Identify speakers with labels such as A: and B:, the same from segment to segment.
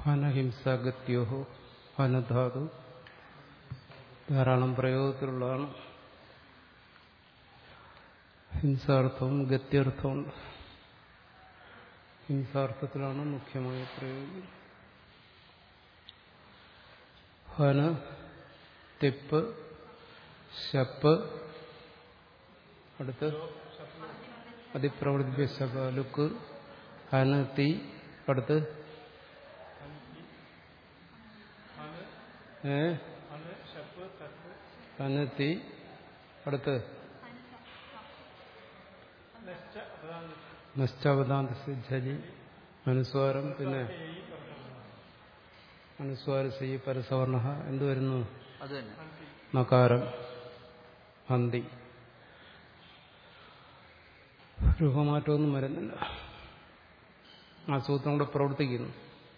A: ഹനഹിംസഗത്യോഹോ ഹനധാതു ധാരാളം പ്രയോഗത്തിലുള്ളതാണ് ഹിംസാർത്ഥവും ഗത്യർത്ഥവുമുണ്ട് ഹിംസാർത്ഥത്തിലാണ് മുഖ്യമായ പ്രയോഗം ഹന തിപ്പ് ശപ്പ് അടുത്ത് അതിപ്രവൃത്തി ശപ ലുക്ക് ഹന തീ അടുത്ത് ഏ ഹന തീ അടുത്ത് നഷ്ടാവതാന്ത ജലി അനുസ്വാരം പിന്നെ അനുസ്വാര സി പരസവർണ എന്ത് വരുന്നു
B: അത് തന്നെ
A: നകാരം ഹന്തി രൂപമാറ്റമൊന്നും വരുന്നില്ല ആ സൂത്രം കൂടെ പ്രവർത്തിക്കുന്നു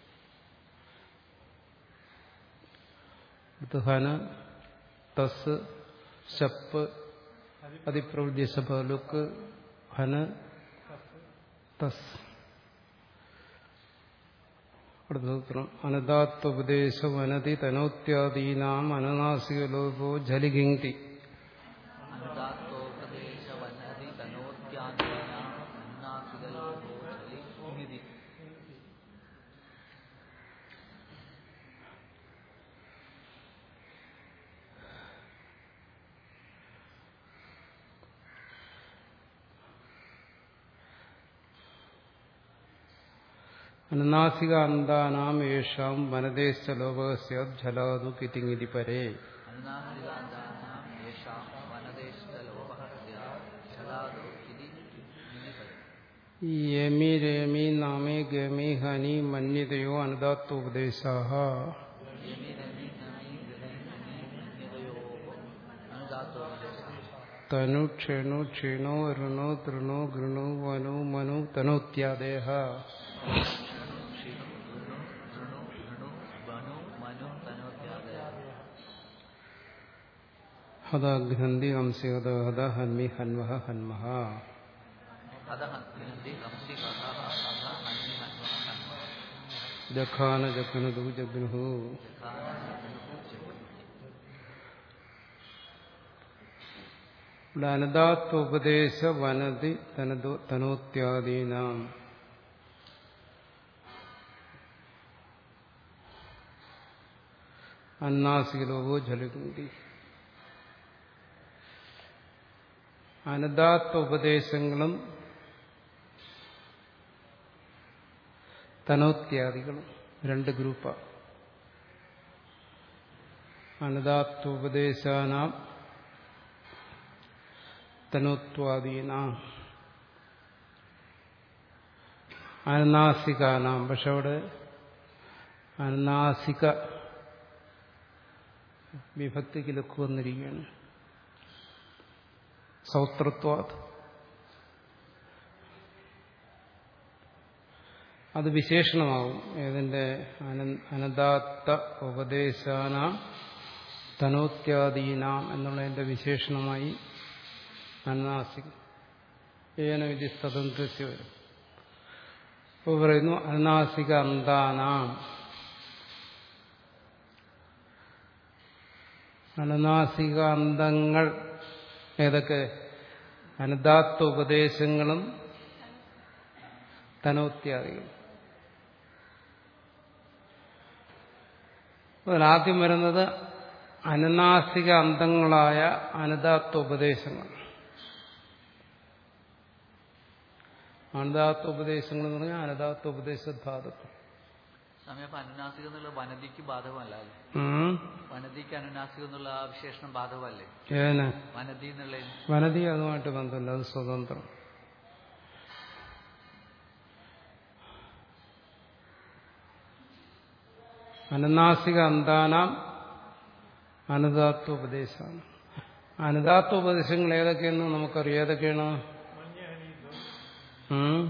A: അടുത്ത് ഹന തസ് ശപ്പ് അതിപ്രവൃത്തി ശപ ലുക്ക് ഹന തസ് അടുത്ത സൂത്രം അനദാത്വപദേശ വനതി തനോത്യാദീനാം അനനാസിക ലോകോ ജലിഗിങ്തി
B: അനുദാത്തോപദേശ വന്നതി തനോത്യാന്തീനാം അന്നാസികലോകോ ചലി നിധി
A: അനനാസിക അന്താനാം യേഷാം വനദേശ ലോകസ്യ ജലാതു കിതിങ്ങിതി പരേ
B: അന്നാസികാന്താനാം യേഷാം വനദേശലോപഃ സ്യാത് ഛലാദോ ഇതി നിധിപരം
A: യമി രേമി നാമേ ഗമി ഹനി മന്യതയോ അനദാത്വോപദേശാ
B: യമി രമി നമി ഗൃഹി നമി അന്യതയോ അനുദാത്തോപദേശ
A: തനു ക്ഷേണു ക്ഷീണോ ഋണോ തൃണോ ഗൃണു വനു മനു തനോത്യാദേഹ
B: ക്ഷീണു ഋണു ഋണു ഋണു വനു മനു തനോത്യാദയ
A: ഹത ഗ്രന്ഥി ഹംസിഹത ഹത ഹന്മി ഹന്വഹ ഹന്മഹ
B: അധഃ ഗ്രന്ഥി ഹംസി കഥഃ അധ ഹന്മി ഹന്മ ഹന്മ
A: ജഖാന ജഖനതു ജഗ്നുഹു ഇവിടെ അനദാത്വോപദേശ വനതി തനതു തനോത്യാദീനാം അന്നാസികലോകോ ജലകുന്തി അനദാത്വോപദേശങ്ങളും തനോത്യാദികളും രണ്ട് ഗ്രൂപ്പാണ് അനദാത്വോപദേശാനാം തനോത്വാദീനാം അനനാസികാനാം പക്ഷെ അവിടെ അനനാസിക വിഭക്തിക്ക് ലഘു വന്നിരിക്കുകയാണ് സൗത്രത്വാത് അത് വിശേഷണമാവും ഏതിന്റെ അന- അനദാത്ത ഉപദേശാന തനോത്യാദീനാം എന്നുള്ളതിന്റെ വിശേഷണമായി അനാസികം ഏന വിധി സ്വതന്ത്രസ്യ വരും അപ്പോൾ പറയുന്നു അനാസിക അന്താനാം അനനാസിക അന്തങ്ങൾ ഏതൊക്കെ അനദാത്വ ഉപദേശങ്ങളും തനോത്യാദികളും അതിലാദ്യം വരുന്നത് അനനാസിക അന്തങ്ങളായ അനദാത്വ ഉപദേശങ്ങൾ അനദാത്വ ഉപദേശങ്ങൾ എന്ന് പറഞ്ഞാൽ അനദാത്വ ഉപദേശ ധാതുക്കൾ
B: സമയം അപ്പൊ അനുനാസികം എന്നുള്ള വനതിക്ക് ബാധകമല്ല അല്ലേ
A: ഉം.
B: വനതിക്ക് അനുനാസികം എന്നുള്ള ആ വിശേഷണം ബാധകമല്ലേ
A: ഏതിന്
B: വനതി എന്നുള്ള
A: വനതി അതുമായിട്ട് ബന്ധമില്ല അത് സ്വതന്ത്രം അനനാസിക അന്താനാം അനദാത്വോപദേശമാണ് അനദാത്വോപദേശങ്ങൾ ഏതൊക്കെയെന്ന് നമുക്കറിയാം ഏതൊക്കെയാണ് ഉം?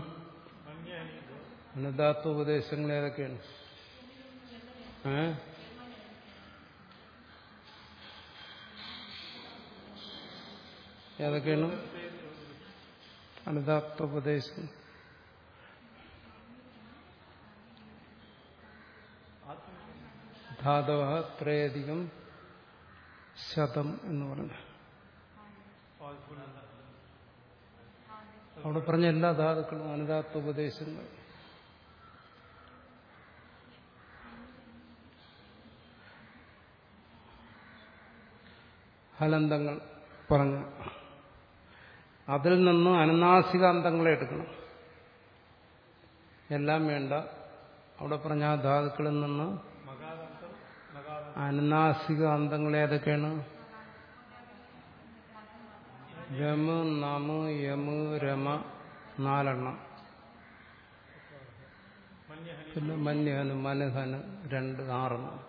A: അനദാത്വോപദേശങ്ങൾ ഏതൊക്കെയാണ് ഏ ഏതൊക്കെയാണ് അനദാത്വോപദേശം ധാതവ ത്രയധികം ശതം എന്ന് പറഞ്ഞു അവിടെ പറഞ്ഞ എല്ലാ ധാതുക്കളും അനുദാത്ത ഉപദേശങ്ങൾ ഹലന്തങ്ങൾ പറഞ്ഞു അതിൽ നിന്ന് അനുനാസികാന്തങ്ങളെ എടുക്കണം എല്ലാം വേണ്ട അവിടെ പറഞ്ഞ ആ ധാതുക്കളിൽ നിന്ന് അനുനാസിക അന്തങ്ങൾ ഏതൊക്കെയാണ് രമ നമ യമ രമ നാലെണ്ണം പിന്നെ മന്യഹന് മനഹന് രണ്ട് ആറെണ്ണം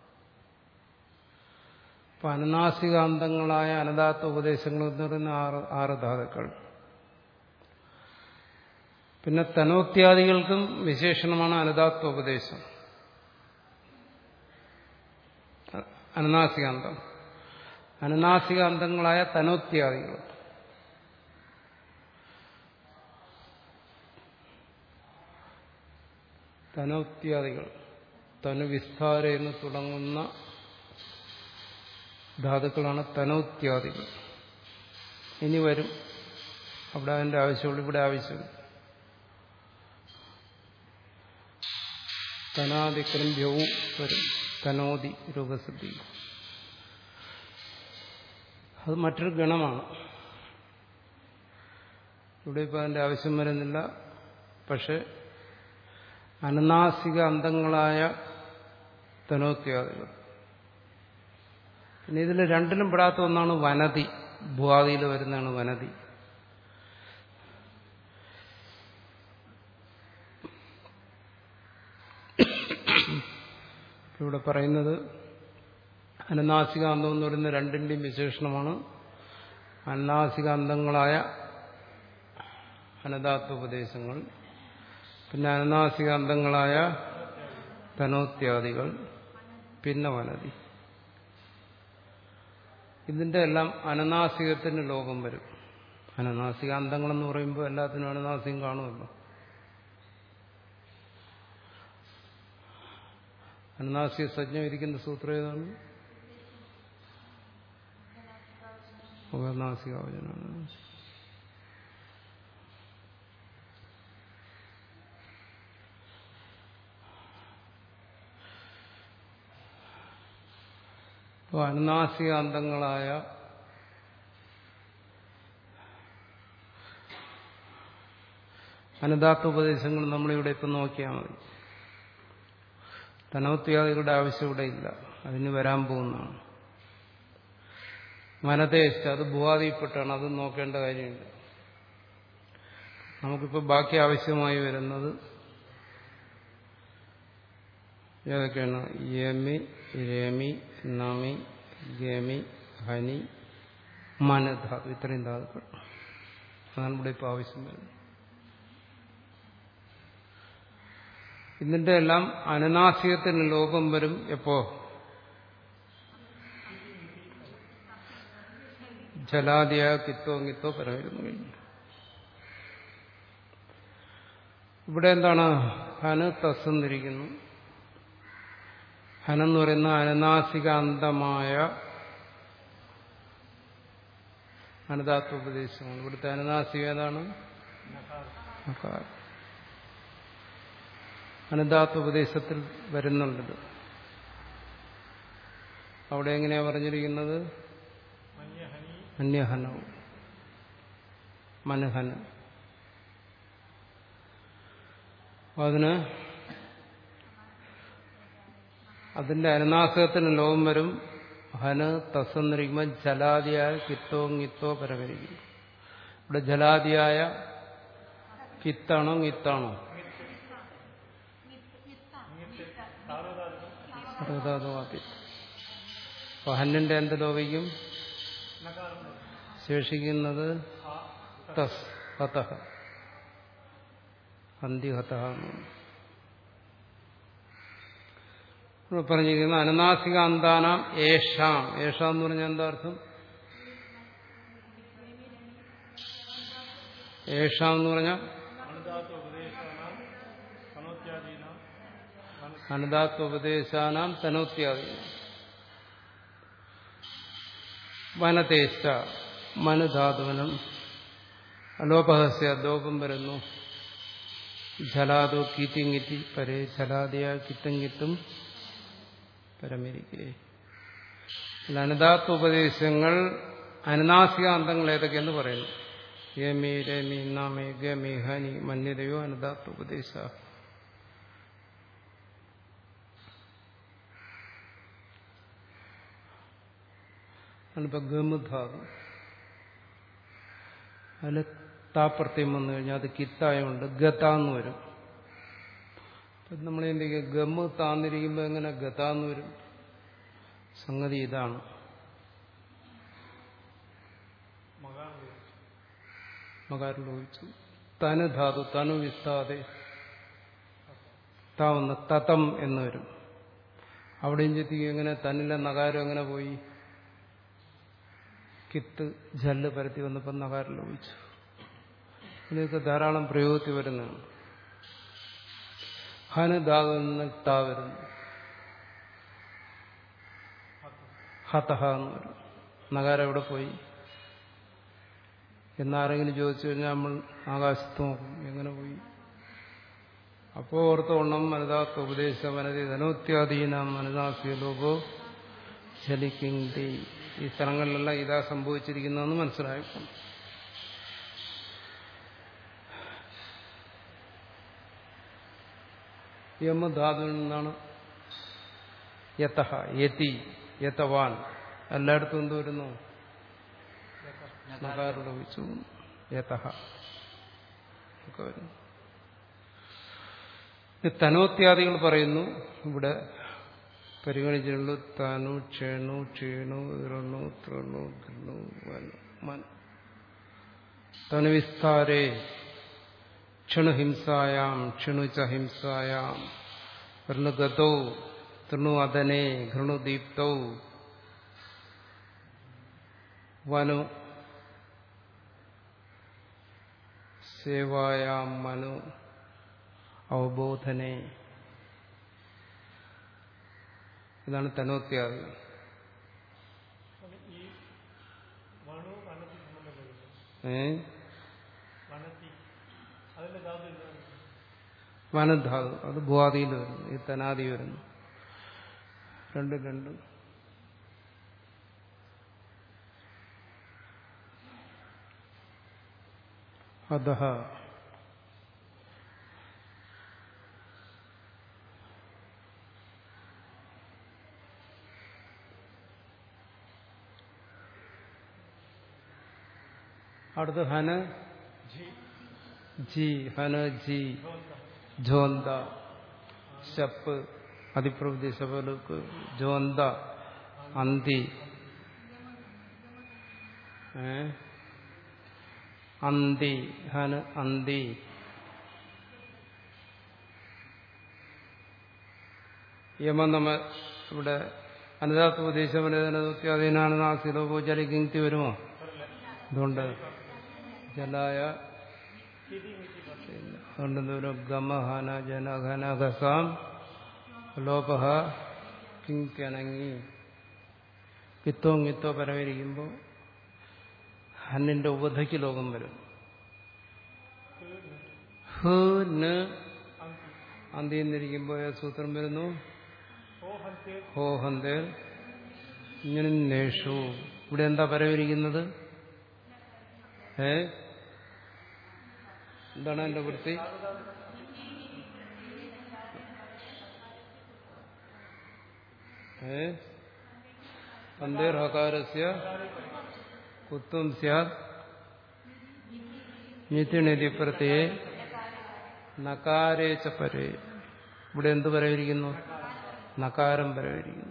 A: അപ്പൊ അനുനാസികാന്തങ്ങളായ അനദാത്ത ഉപദേശങ്ങൾ എന്ന് പറയുന്ന ആറ് ആറ് ധാതുക്കൾ പിന്നെ തനോത്യാദികൾക്കും വിശേഷണമാണ് അനുദാത്ത ഉപദേശം അനുനാസികാന്തം അനുനാസികാന്തങ്ങളായ തനോത്യാദികൾ തനോത്യാദികൾ തനുവിസ്താര എന്ന് തുടങ്ങുന്ന ധാതുക്കളാണ് തനോത്യാദികൾ ഇനി വരും അവിടെ അതിന്റെ ആവശ്യമുള്ളൂ ഇവിടെ ആവശ്യമില്ല തനാദിക്രമ്യവും വരും തനോതി രൂപസിദ്ധി അത് മറ്റൊരു ഗണമാണ് ഇവിടെ ഇപ്പോൾ അതിന്റെ ആവശ്യം വരുന്നില്ല പക്ഷെ അനുനാസിക അന്തങ്ങളായ തനോത്യാദികൾ പിന്നെ ഇതിൽ രണ്ടിലും പെടാത്ത ഒന്നാണ് വനതി ഭുവാദിയിൽ വരുന്നതാണ് വനതി ഇവിടെ പറയുന്നത് അനുനാസികാന്തം എന്ന് പറയുന്ന രണ്ടിന്റെയും വിശേഷണമാണ് അനുനാസികാന്തങ്ങളായ അനദാത്വോപദേശങ്ങൾ പിന്നെ അനുനാസികാന്തങ്ങളായ തനോത്യാദികൾ പിന്നെ വനതി ഇതിന്റെ എല്ലാം അനനാസികത്തിന് ലോകം വരും അനനാസികാന്തങ്ങളെന്ന് പറയുമ്പോൾ എല്ലാത്തിനും അനനാസികം കാണുമല്ലോ അനുനാസിക സജ്ഞം ഇരിക്കുന്ന സൂത്രം ഏതാണ് നാസികാവചനാണ് അപ്പോൾ അനുനാസികാന്തങ്ങളായ അനുദാത്ത ഉപദേശങ്ങൾ നമ്മളിവിടെ ഇപ്പം നോക്കിയാൽ മതി തനോത്യാദികളുടെ ആവശ്യം ഇവിടെ ഇല്ല അതിന് വരാൻ പോകുന്നതാണ് മനതേശ അത് ഭൂവാദിപ്പെട്ടാണ് അത് നോക്കേണ്ട കാര്യമില്ല നമുക്കിപ്പോൾ ബാക്കി ആവശ്യമായി വരുന്നത് ഏതൊക്കെയാണ് യമി രമി നമി ഗമി ഹനി മനധാതു ഇത്രയും ധാതുക്കൾ അതാണ് ഇവിടെ ഇപ്പോൾ ആവശ്യം വരുന്നത് ഇതിന്റെ എല്ലാം അനുനാസികത്തിന് ലോകം വരും എപ്പോ ജലാദിയ കിത്തോ കിത്തോ പരമായിരുന്നു കഴിഞ്ഞു ഇവിടെ എന്താണ് ഹന് തസ്സെന്നിരിക്കുന്നു ഹനെന്ന് പറയുന്ന അനുനാസികാന്തമായ അനുദാത്വോപദേശമാണ് ഇവിടുത്തെ അനുനാസിക ഏതാണ് അനുദാത്വോപദേശത്തിൽ വരുന്നുണ്ടത് അവിടെ എങ്ങനെയാ പറഞ്ഞിരിക്കുന്നത് അന്യഹനവും മനഹന അതിന് അതിന്റെ അനുനാസകത്തിന് ലോകം വരും ഹന് തസ്സെന്നിരിക്കുമ്പോൾ ജലാദിയായ കിത്തോങ്ങിത്തോ പരമരിക്കും ഇവിടെ ജലാദിയായ കിത്താണോങ്ങിത്താണോ സർവധാതുവാക്കി അപ്പൊ ഹന്നിന്റെ എന്ത് ലോപിക്കും ശേഷിക്കുന്നത് തസ് ഹതഹ അന്തിഹത പറഞ്ഞിരിക്കുന്ന അനുനാസികാന്താനാം ഏഷാം ഏഷാം എന്ന് പറഞ്ഞാൽ എന്താ അർത്ഥം ഏഷാം എന്ന് പറഞ്ഞാൽ അനദാത്വപദേശാനാം തനോത്യാദി വനതേഷ്ട മനുധാതുവനം അലോപഹസ്യ ലോപം വരുന്നു ജലാദോ കീറ്റിങ്ങിറ്റി പരേ ജലാദിയ കിത്തും കിത്തും പരമിരിക്കേ അനദാത്വ ഉപദേശങ്ങൾ അനുനാസിക അന്തങ്ങൾ ഏതൊക്കെയെന്ന് പറയുന്നു യമി രമി നാമേ ഗമി ഹനി മന്യതയോ അനുദാത്വ ഉപദേശ അതിപ്പോ ഗമുധാതു അതിൽ താപ്രത്യം വന്നു കഴിഞ്ഞാൽ അത് കിത്തായുണ്ട് ഗത എന്ന് വരും അപ്പം നമ്മൾ എന്തൊക്കെ ഗമ്മ് താന്നിരിക്കുമ്പോൾ എങ്ങനെ ഗത എന്ന് വരും സംഗതി ഇതാണ് മകാരം ലോപിച്ചു തനു ധാതു തനു വിസ്താതെ താവുന്ന തതം എന്ന് വരും അവിടെയും ചെത്തിക്ക് എങ്ങനെ തന്നിലെ നകാരം എങ്ങനെ പോയി കിത്ത് ജല്ല് പരത്തി വന്നപ്പോൾ നകാരം ലോപിച്ചു ഇതൊക്കെ ധാരാളം പ്രയോഗത്തിൽ വരുന്നതാണ് ഹന് ധാതുവിൽ താ വരുന്നു ഹതഹ എന്ന് വരും നഗാരം എവിടെ പോയി എന്നാരെങ്കിലും ചോദിച്ചു കഴിഞ്ഞാൽ നമ്മൾ ആകാശത്ത് നോക്കും എങ്ങനെ പോയി അപ്പോ ഓർത്തോണം മനതാത്ത ഉപദേശ വനതി ധനോത്യാധീനം മനതാസ്യലോകോ ചലിക്കിണ്ടി ഈ സ്ഥലങ്ങളിലെല്ലാം ഇതാ സംഭവിച്ചിരിക്കുന്നതെന്ന് മനസ്സിലായപ്പോൾ യമധാതുവിൽ നിന്നാണ് യതഹ യതി യതവാൻ എല്ലായിടത്തും എന്ത് വരുന്നു നകാരം ലോപിച്ചു യതഹ ഒക്കെ വരുന്നു തനോത്യാദികൾ പറയുന്നു ഇവിടെ പരിഗണിച്ചിട്ടുള്ളൂ തനു ക്ഷേണു ക്ഷീണു ഇറണു തൃണു ഗൃണു വനു മൻ തനുവിസ്താരേ ക്ഷണുഹിംസായാം ക്ഷണുച ഹിംസായാം ഋണുഗതൗ തൃണു അതനെ ഘൃണുദീപ്തൗ വനു സേവായാം മനു അവബോധനെ ഇതാണ് തനോത്യാദികൾ ഏ വനധാതു അത് ഭുവാദിയിൽ വരുന്നു ഈ തനാദി വരുന്നു രണ്ടും രണ്ടും അതഹ അടുത്ത് ഹന ജി ഹന ജി ജോന്ത ശപ്പ് അതിപ്രവൃത്തി ശബലുക്ക് ജോന്ത അന്തി ഏ അന്തി ഹന അന്തി യമം നമ്മ ഇവിടെ അനുദാത്ത ഉപദേശമനോത്യാധീനാണ് നാസിലോ പൂജാരി കിങ്തി വരുമോ അതുകൊണ്ട് ജലായ അതുകൊണ്ട് ഗമഹന ജനഘന ഘസാം ലോപഹ കിങ്കണങ്ങി കിത്തോ കിത്തോ പരമിരിക്കുമ്പോൾ ഹന്നിന്റെ ഉപധയ്ക്ക് ലോകം വരും ഹ് ന് അന്തിന്നിരിക്കുമ്പോൾ സൂത്രം വരുന്നു ഹോ ഹന്തേൽ ഇങ്ങനെ നേഷു ഇവിടെ എന്താ പരമിരിക്കുന്നത് ഏ എന്താണ് എന്റെ വൃത്തി ഏ അന്തേർ ഹകാരസ്യ കുത്വം സ്യാത് നിത്യനിധിപ്രത്യേ നകാരേച്ച പരേ ഇവിടെ എന്ത് പരവിരിക്കുന്നു നകാരം പരവിരിക്കുന്നു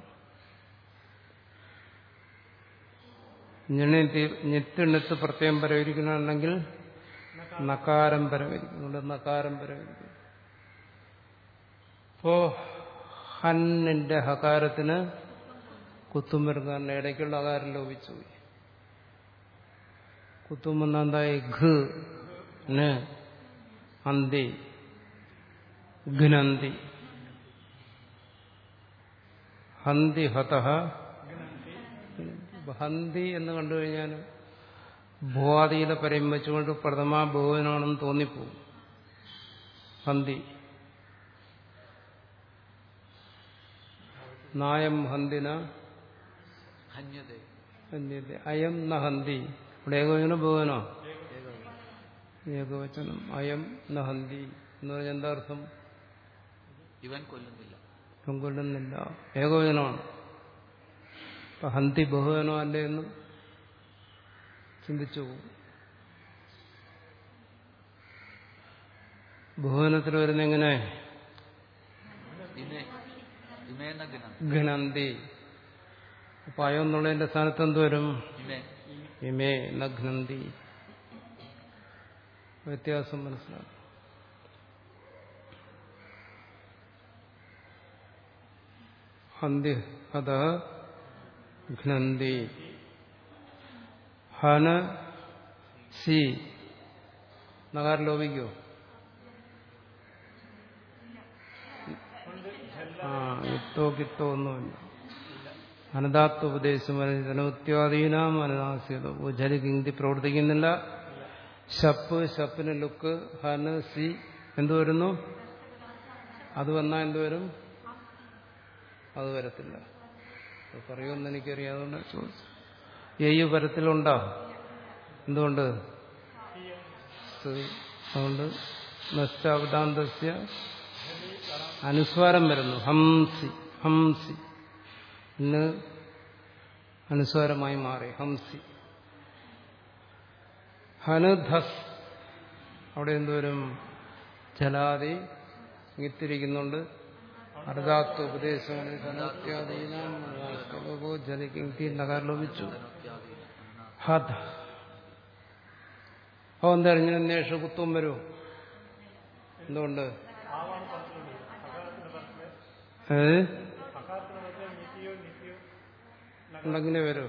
A: ഞെത്തിണെത്ത് പ്രത്യേകം പരവിരിക്കണമെങ്കിൽ നകാരം പരവിരിക്കുന്നുണ്ട് നകാരം പരവിരിക്കുന്നു ഇപ്പോ ഹന്നിന്റെ ഹകാരത്തിന് കുത്തും വരും കാരണം ഇടയ്ക്കുള്ള ഹകാരം ലോപിച്ചു പോയി കുത്തും വന്ന എന്തായി ഘ് ന് അന്തി ഘ്നന്തി ഹന്തി ഹതഹ ഹന്തി എന്ന് കണ്ടു കഴിഞ്ഞാൽ ഭുവാദിയുടെ പരം വെച്ചുകൊണ്ട് പ്രഥമ ബഹുവനാണെന്ന് തോന്നിപ്പോവും ഹന്തി നായം ഹന്തിന
B: ഹന്യതേ
A: ഹന്യത്തെ അയം ന ഹന്തി ഇവിടെ ഏകവചനം ബഹുവനോ
B: ഏകവചനം.
A: ഏകവചനം അയം ന ഹന്തി എന്ന് പറഞ്ഞാൽ എന്താ അർത്ഥം
B: ഇവൻ കൊല്ലുന്നില്ല
A: ഇപ്പം കൊല്ലുന്നില്ല ഏകവചനമാണ് അപ്പൊ ഹന്തി ബഹുവനോ അല്ലേ എന്ന് ചിന്തിച്ചു പോകും ബഹുവനത്തിൽ വരുന്ന എങ്ങനെ
B: ഇമേ ഇമേന്ന ഗുണം
A: ഘനന്തി അപ്പൊ അയം എന്നുള്ളതിന്റെ സ്ഥാനത്ത് എന്ത് വരും
B: ഇമേ
A: ഇമേ നഘ്നന്തി വ്യത്യാസം മനസ്സിലാക്കും ഹന്തി ഹത ഘ്നന്തി ഹന സി നഗാരം ലോപിക്കോ ആ ഇത്തോ കിത്തോ ഒന്നുമില്ല അനദാത്വോപദേശം അനുത്യാദീനാം അനദാസ്യത ഉജരി കിങ്തി പ്രവർത്തിക്കുന്നില്ല ഷപ്പ് ഷപ്പിന് ലുക്ക് ഹന് സി എന്തു വരുന്നു അത് വന്നാൽ എന്ത് വരും അത് വരത്തില്ല അത് പറയുമെന്ന് എനിക്കറിയാം അതുകൊണ്ട് ചോദിച്ചു എയ്യ് വരത്തിലുണ്ടോ എന്തുകൊണ്ട് സ് അതുകൊണ്ട് നഷ്ടാവതാന്തസ്യ അനുസ്വാരം വരുന്നു ഹംസി ഹംസി ഇന്ന് അനുസ്വാരമായി മാറി ഹംസി ഹനുധസ് അവിടെ എന്തുവരും ജലാദി ഇത്തിരിക്കുന്നുണ്ട് അർദാത്വ ഉപദേശം ജലിക്കി നഗാർ ലോപിച്ചു ഹത ഓ എന്തറിഞ്ഞ നേഷ കുത്തും വരൂ എന്തുകൊണ്ട് ഏ ഉണ്ടെങ്കിലേ വരൂ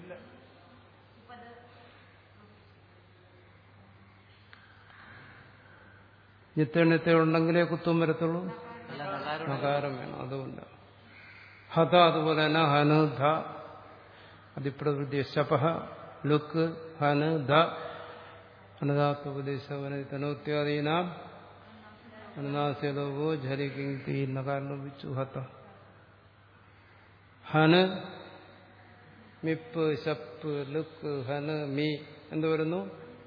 A: നിത്യനിത്യ ഉണ്ടെങ്കിലേ കുത്തും വരത്തുള്ളൂ
B: അല്ല നഗാരം
A: നകാരം വേണം അതുകൊണ്ട് ഹത അതുപോലെ തന്നെ ഹന് ധ അതിപ്രവൃത്തി ശപഹ ലുക്ക് ഹന് ധ അനദാത്വപദേശനോത്യാദീന അനദാസ്യലോകോ ഝരിക്കിങ് നകാരം ലഭിച്ചു ഹത ഹന് മിപ്പ് ശപ്പ് ലുക്ക് ഹന് മീ എന്ത് വരുന്നു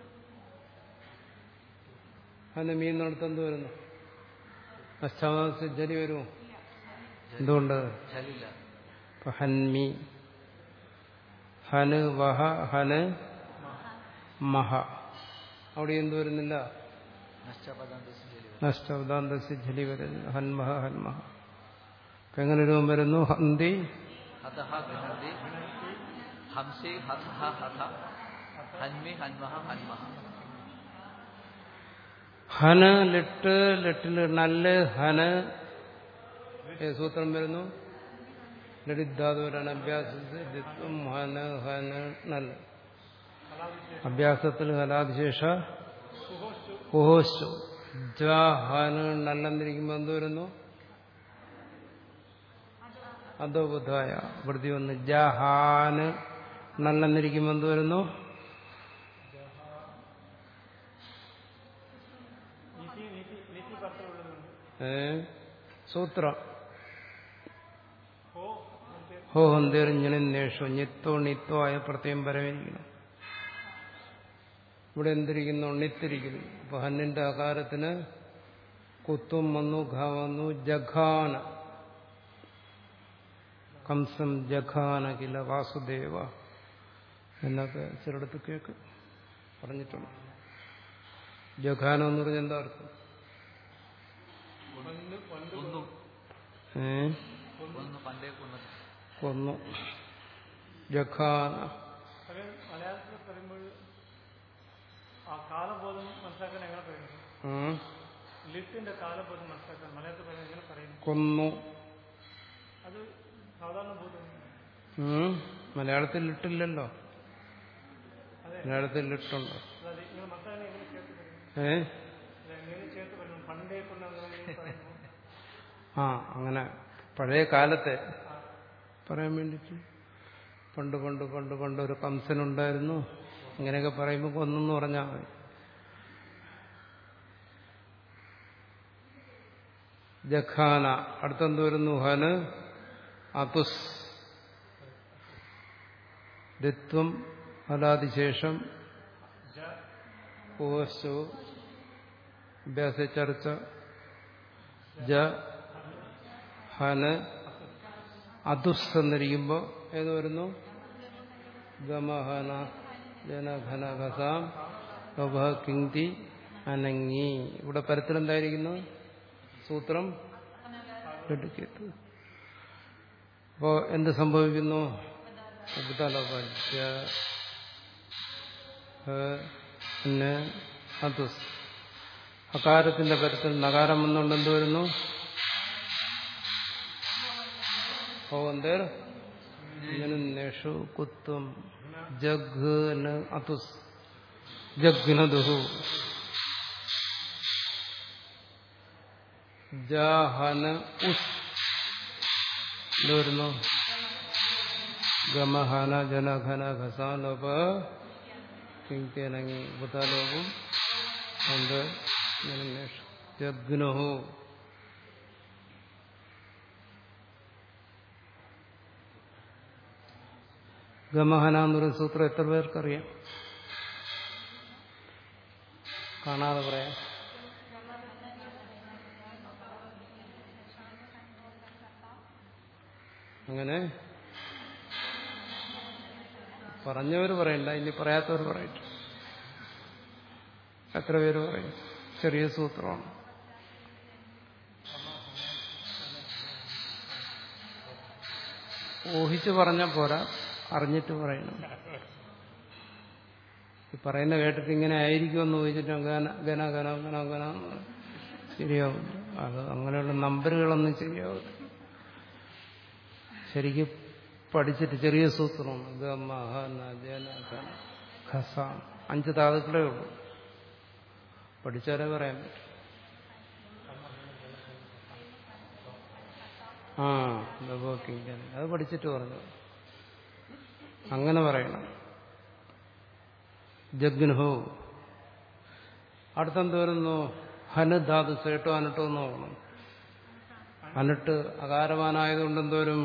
A: ഹന് മീ എന്നിടത്ത് എന്ത് വരുന്നു അഷ്ടാവാസ ജലി വരുമോ എന്തുകൊണ്ട്
B: ചലില്ല
A: ഇപ്പൊ ഹൻമി ഹന് വഹ ഹന് മഹ അവിടെ എന്ത് വരുന്നില്ല
B: നഷ്ടപദാന്തസ്യ ചലി
A: നഷ്ടവദാന്തസ് ജലി വരുന്നില്ല ഹന്മഹ ഹന്മഹ അപ്പൊ എങ്ങനെ രൂപം വരുന്നു ഹന്തി
B: ഹതഃ ഗൃഹന്തി ഹംസി ഹതഃ ഹത ഹന്മി ഹന്മഹ ഹന്മഹ
A: ഹന് ലിട്ട് ലിട്ടില് നല്ല് ഹന് ഏത് സൂത്രം വരുന്നു ലളിതാതുവരാണ് അഭ്യാസത്തിൽ ലിത്വം ഹന് ഹന് നല്ല് അഭ്യാസത്തിൽ ഹലാതിശേഷ കുഹോശു ജാഹന് നല്ലെന്നിരിക്കുമ്പോൾ എന്ത് വരുന്നു അതോ ബുദ്ധായ വൃത്തി വന്ന് ജഹാന് നല്ലെന്നിരിക്കുമ്പോൾ എന്ത് വരുന്നു ഏ സൂത്രം ഹോ ഹന്തേറിഞ്ഞിനെ നേഷോ ഞെത്തോ നിത്തോ ആയ പ്രത്യേകം പരമിരിക്കണം ഇവിടെ എന്തിരിക്കുന്നു നിത്തിരിക്കുന്നു അപ്പൊ ഹന്നിന്റെ ആകാരത്തിന് കുത്തും വന്നു ഘ വന്നു ജഘാന കംസം ജഘാന കില വാസുദേവ എന്നൊക്കെ ചിലടത്ത് കേക്ക് പറഞ്ഞിട്ടുണ്ട് ജഘാനം എന്ന് പറഞ്ഞാൽ എന്താ അർത്ഥം
B: ഒന്നും
A: ഏ
B: ഒന്ന് പണ്ടേ കൊന്നത്
A: കൊന്നു ജഖാന
C: അത് മലയാളത്തിൽ പറയുമ്പോൾ ആ കാലബോധം മനസ്സിലാക്കാൻ എങ്ങനെ പറയുന്നു
A: ഉം.
C: ലിറ്റിന്റെ കാലബോധം മനസ്സിലാക്കാൻ മലയാളത്തിൽ പറയുന്നത് എങ്ങനെ പറയുന്നു
A: കൊന്നു
C: അത് സാധാരണ ബോധം
A: ഉം. മലയാളത്തിൽ ഇട്ടില്ലല്ലോ
C: അതെ
A: മലയാളത്തിൽ ഇട്ടുണ്ടോ
C: അതായത് നിങ്ങൾ മനസ്സിലാക്കാൻ എങ്ങനെ ചേർത്ത് പറയുന്നു
A: ഏ
C: അല്ല, എങ്ങനെ ചേർത്ത് പറയുന്നു പണ്ടേ കൊണ്ട് അങ്ങനെ പറയുന്നു
A: ആ അങ്ങനെ പഴയ കാലത്തെ പറയാൻ വേണ്ടിയിട്ട് പണ്ട് പണ്ട് പണ്ട് പണ്ട് ഒരു കംസനുണ്ടായിരുന്നു ഇങ്ങനെയൊക്കെ പറയുമ്പോൾ കൊന്നെന്ന് പറഞ്ഞാൽ മതി ജഖാന അടുത്തെന്ത് വരുന്നു ഹന് അതുസ് ഋത്വം ഫലാതിശേഷം പൂവശോ അഭ്യാസ ചർച്ച ജ ഹന് അതുസ് എന്നിരിക്കുമ്പോൾ ഏത് വരുന്നു ഗമഹന ജനഘന ഘസാം ഗഭ കിങ്തി അനങ്ങി ഇവിടെ പരത്തിൽ എന്തായിരിക്കുന്നു സൂത്രം എടുക്കത്ത് അപ്പോ എന്ത് സംഭവിക്കുന്നു ഉപതലപജ അതുസ് അകാരത്തിന്റെ പരത്തിൽ നകാരം വന്നുകൊണ്ട് എന്ത് വരുന്നു ഭവന്തർ േഷു കുത്വം ജഘ്ന അതുസ് ജഘ്നദുഹു ജഹന ഉസ് ഇത് വരുന്നു ഗമഹന ജനഘന ഘസാലോപ കിങ്കനങ്ങി ബുധാലോപം ഉണ്ട് ജഗ്നഹു ഗമഹന എന്നൊരു സൂത്രം എത്ര പേർക്കറിയാം കാണാതെ പറയാം അങ്ങനെ പറഞ്ഞവർ പറയണ്ട ഇനി പറയാത്തവർ പറയട്ടെ എത്ര പേര് പറയും ചെറിയ സൂത്രമാണ് ഊഹിച്ച് പറഞ്ഞാൽ പോരാ അറിഞ്ഞിട്ട് പറയണം ഈ പറയുന്ന കേട്ടിട്ട് ഇങ്ങനെ ആയിരിക്കുമെന്ന് ഊഹിച്ചിട്ട് ഗന ഗന ഗന ഗന ഗന ശരിയാവില്ല അത് അങ്ങനെയുള്ള നമ്പറുകളൊന്നും ശരിയാവില്ല ശരിക്കും പഠിച്ചിട്ട് ചെറിയ സൂത്രമാണ് ഗമഹന ജന ഘന ഖസ അഞ്ച് ധാതുക്കളേ ഉള്ളൂ പഠിച്ചാലേ പറയാൻ പറ്റും ആ ലബോക്കിങ് അത് പഠിച്ചിട്ട് പറഞ്ഞു അങ്ങനെ പറയണം ജഗ്നഹോ അടുത്തെന്ത് വരുന്നു ഹന് ധാതു സേട്ടോ അനട്ടോ എന്ന് നോക്കണം അനട്ട് അകാരവാനായതുകൊണ്ട് എന്തോരും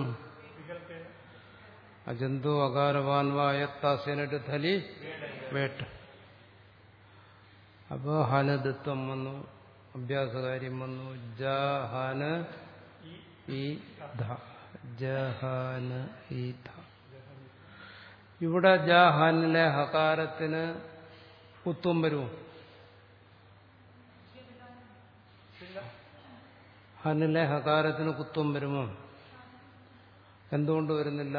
A: അജന്തു അകാരവാൻവായത്താസേനട്ട് ധലി വേട്ട് അപ്പോ ഹനദത്വം വന്നു അഭ്യാസകാര്യം വന്നു ജഹന ഈ ധ ജഹന ഈ ധ ഇവിടെ ജഹാനിലെ ഹകാരത്തിന് കുത്തും വരും ഹനിലെ ഹകാരത്തിന് കുത്തും വരുമോ എന്തുകൊണ്ട് വരുന്നില്ല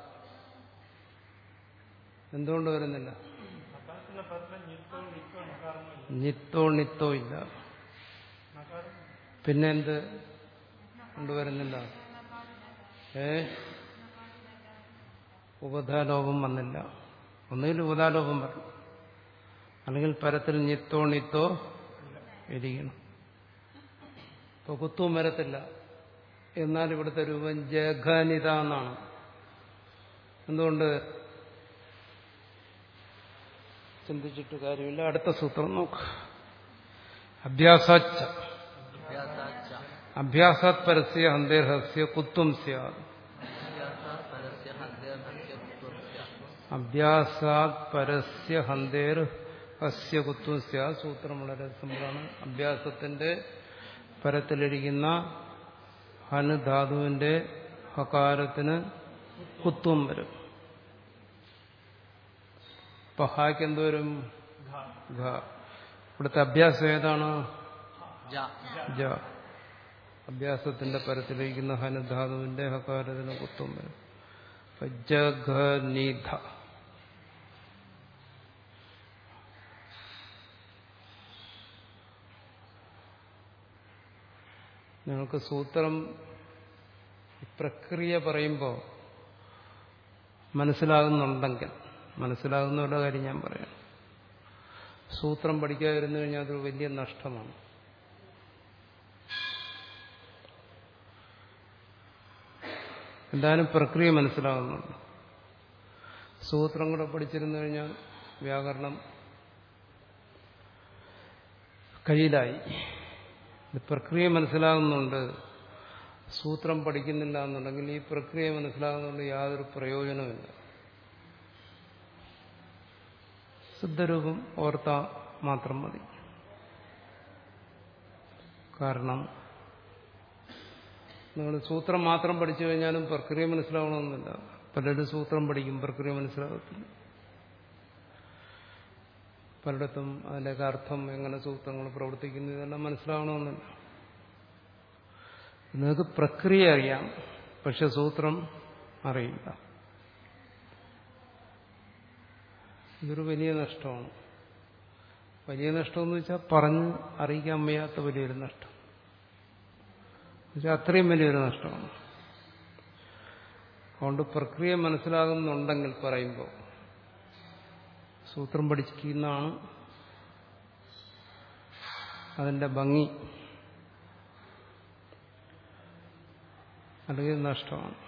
A: എന്തുകൊണ്ട് വരുന്നില്ല
C: അക്കാലത്തിന്റെ പദത്തിൽ നിത്തോ നിത്തോ നകാരമില്ല
A: നിത്തോ നിത്തോ ഇല്ല
C: നകാരം
A: പിന്നെ എന്ത് കൊണ്ടുവരുന്നില്ല ഏ ഉപധാലോപം വന്നില്ല ഒന്നുകിൽ ഉപധാലോപം വരണം അല്ലെങ്കിൽ പരത്തിൽ നിത്തോ നിത്തോ ഇരിക്കണം ഇപ്പൊ കുത്തും വരത്തില്ല എന്നാൽ ഇവിടുത്തെ രൂപം ജഘനിത എന്നാണ് എന്തുകൊണ്ട് ചിന്തിച്ചിട്ട് കാര്യമില്ല അടുത്ത സൂത്രം നോക്ക് അഭ്യാസാച്ച
B: അഭ്യാസാച്ച
A: അഭ്യാസാത് പരസ്യ ഹന്തേർഹസ്യ കുത്വം സ്യാത്
B: അഭ്യാസാത് പരസ്യ ഹന്തേർഹസ്യ കുത്വം സ്യാത്
A: അഭ്യാസാത് പരസ്യ ഹന്തേർ ഹസ്യ കുത്വം സ്യാത് സൂത്രം വളരെ സിമ്പിളാണ് അഭ്യാസത്തിന്റെ പരത്തിലിരിക്കുന്ന ഹന് ധാതുവിന്റെ ഹകാരത്തിന് കുത്വം വരും ഇപ്പൊ ഹായ്ക്ക് എന്തോരും ഘ ഇവിടുത്തെ അഭ്യാസം ഏതാണ്
B: ജ
A: ജ അഭ്യാസത്തിന്റെ പരത്തിലിരിക്കുന്ന ഹനുധാതുവിന്റെ ഹകാരത്തിന് കുത്തും വരും അപ്പൊ ജഘനിധ നിങ്ങൾക്ക് സൂത്രം പ്രക്രിയ പറയുമ്പോൾ മനസ്സിലാകുന്നുണ്ടെങ്കിൽ മനസ്സിലാകുന്നവരുടെ കാര്യം ഞാൻ പറയാം സൂത്രം പഠിക്കാതിരുന്നു കഴിഞ്ഞാൽ അതൊരു വലിയ നഷ്ടമാണ് എന്തായാലും പ്രക്രിയ മനസ്സിലാകുന്നുണ്ട് സൂത്രം കൂടെ പഠിച്ചിരുന്നു കഴിഞ്ഞാൽ വ്യാകരണം കയ്യിലായി ഇത് പ്രക്രിയ മനസ്സിലാകുന്നുണ്ട് സൂത്രം പഠിക്കുന്നില്ല എന്നുണ്ടെങ്കിൽ ഈ പ്രക്രിയ മനസ്സിലാകുന്നതുകൊണ്ട് യാതൊരു പ്രയോജനമില്ല ശുദ്ധരൂപം ഓർത്ത മാത്രം മതി കാരണം നിങ്ങൾ സൂത്രം മാത്രം പഠിച്ചു കഴിഞ്ഞാലും പ്രക്രിയ മനസ്സിലാവണമെന്നില്ല പലരും സൂത്രം പഠിക്കും പ്രക്രിയ മനസ്സിലാകത്തില്ല പലയിടത്തും അതിൻ്റെയൊക്കെ അർത്ഥം എങ്ങനെ സൂത്രങ്ങൾ പ്രവർത്തിക്കുന്നു ഇതെല്ലാം മനസ്സിലാവണമെന്നില്ല നിങ്ങൾക്ക് പ്രക്രിയ അറിയാം പക്ഷെ സൂത്രം അറിയില്ല ഇതൊരു വലിയ നഷ്ടമാണ് വലിയ നഷ്ടമെന്ന് വെച്ചാൽ പറഞ്ഞ് അറിയിക്കാൻ വയ്യാത്ത വലിയൊരു നഷ്ടം എന്നുവെച്ചാൽ അത്രയും വലിയൊരു നഷ്ടമാണ് അതുകൊണ്ട് പ്രക്രിയ മനസ്സിലാകുന്നുണ്ടെങ്കിൽ പറയുമ്പോൾ സൂത്രം പഠിക്കുന്നതാണ് അതിന്റെ ഭംഗി അല്ലെങ്കിൽ നഷ്ടമാണ്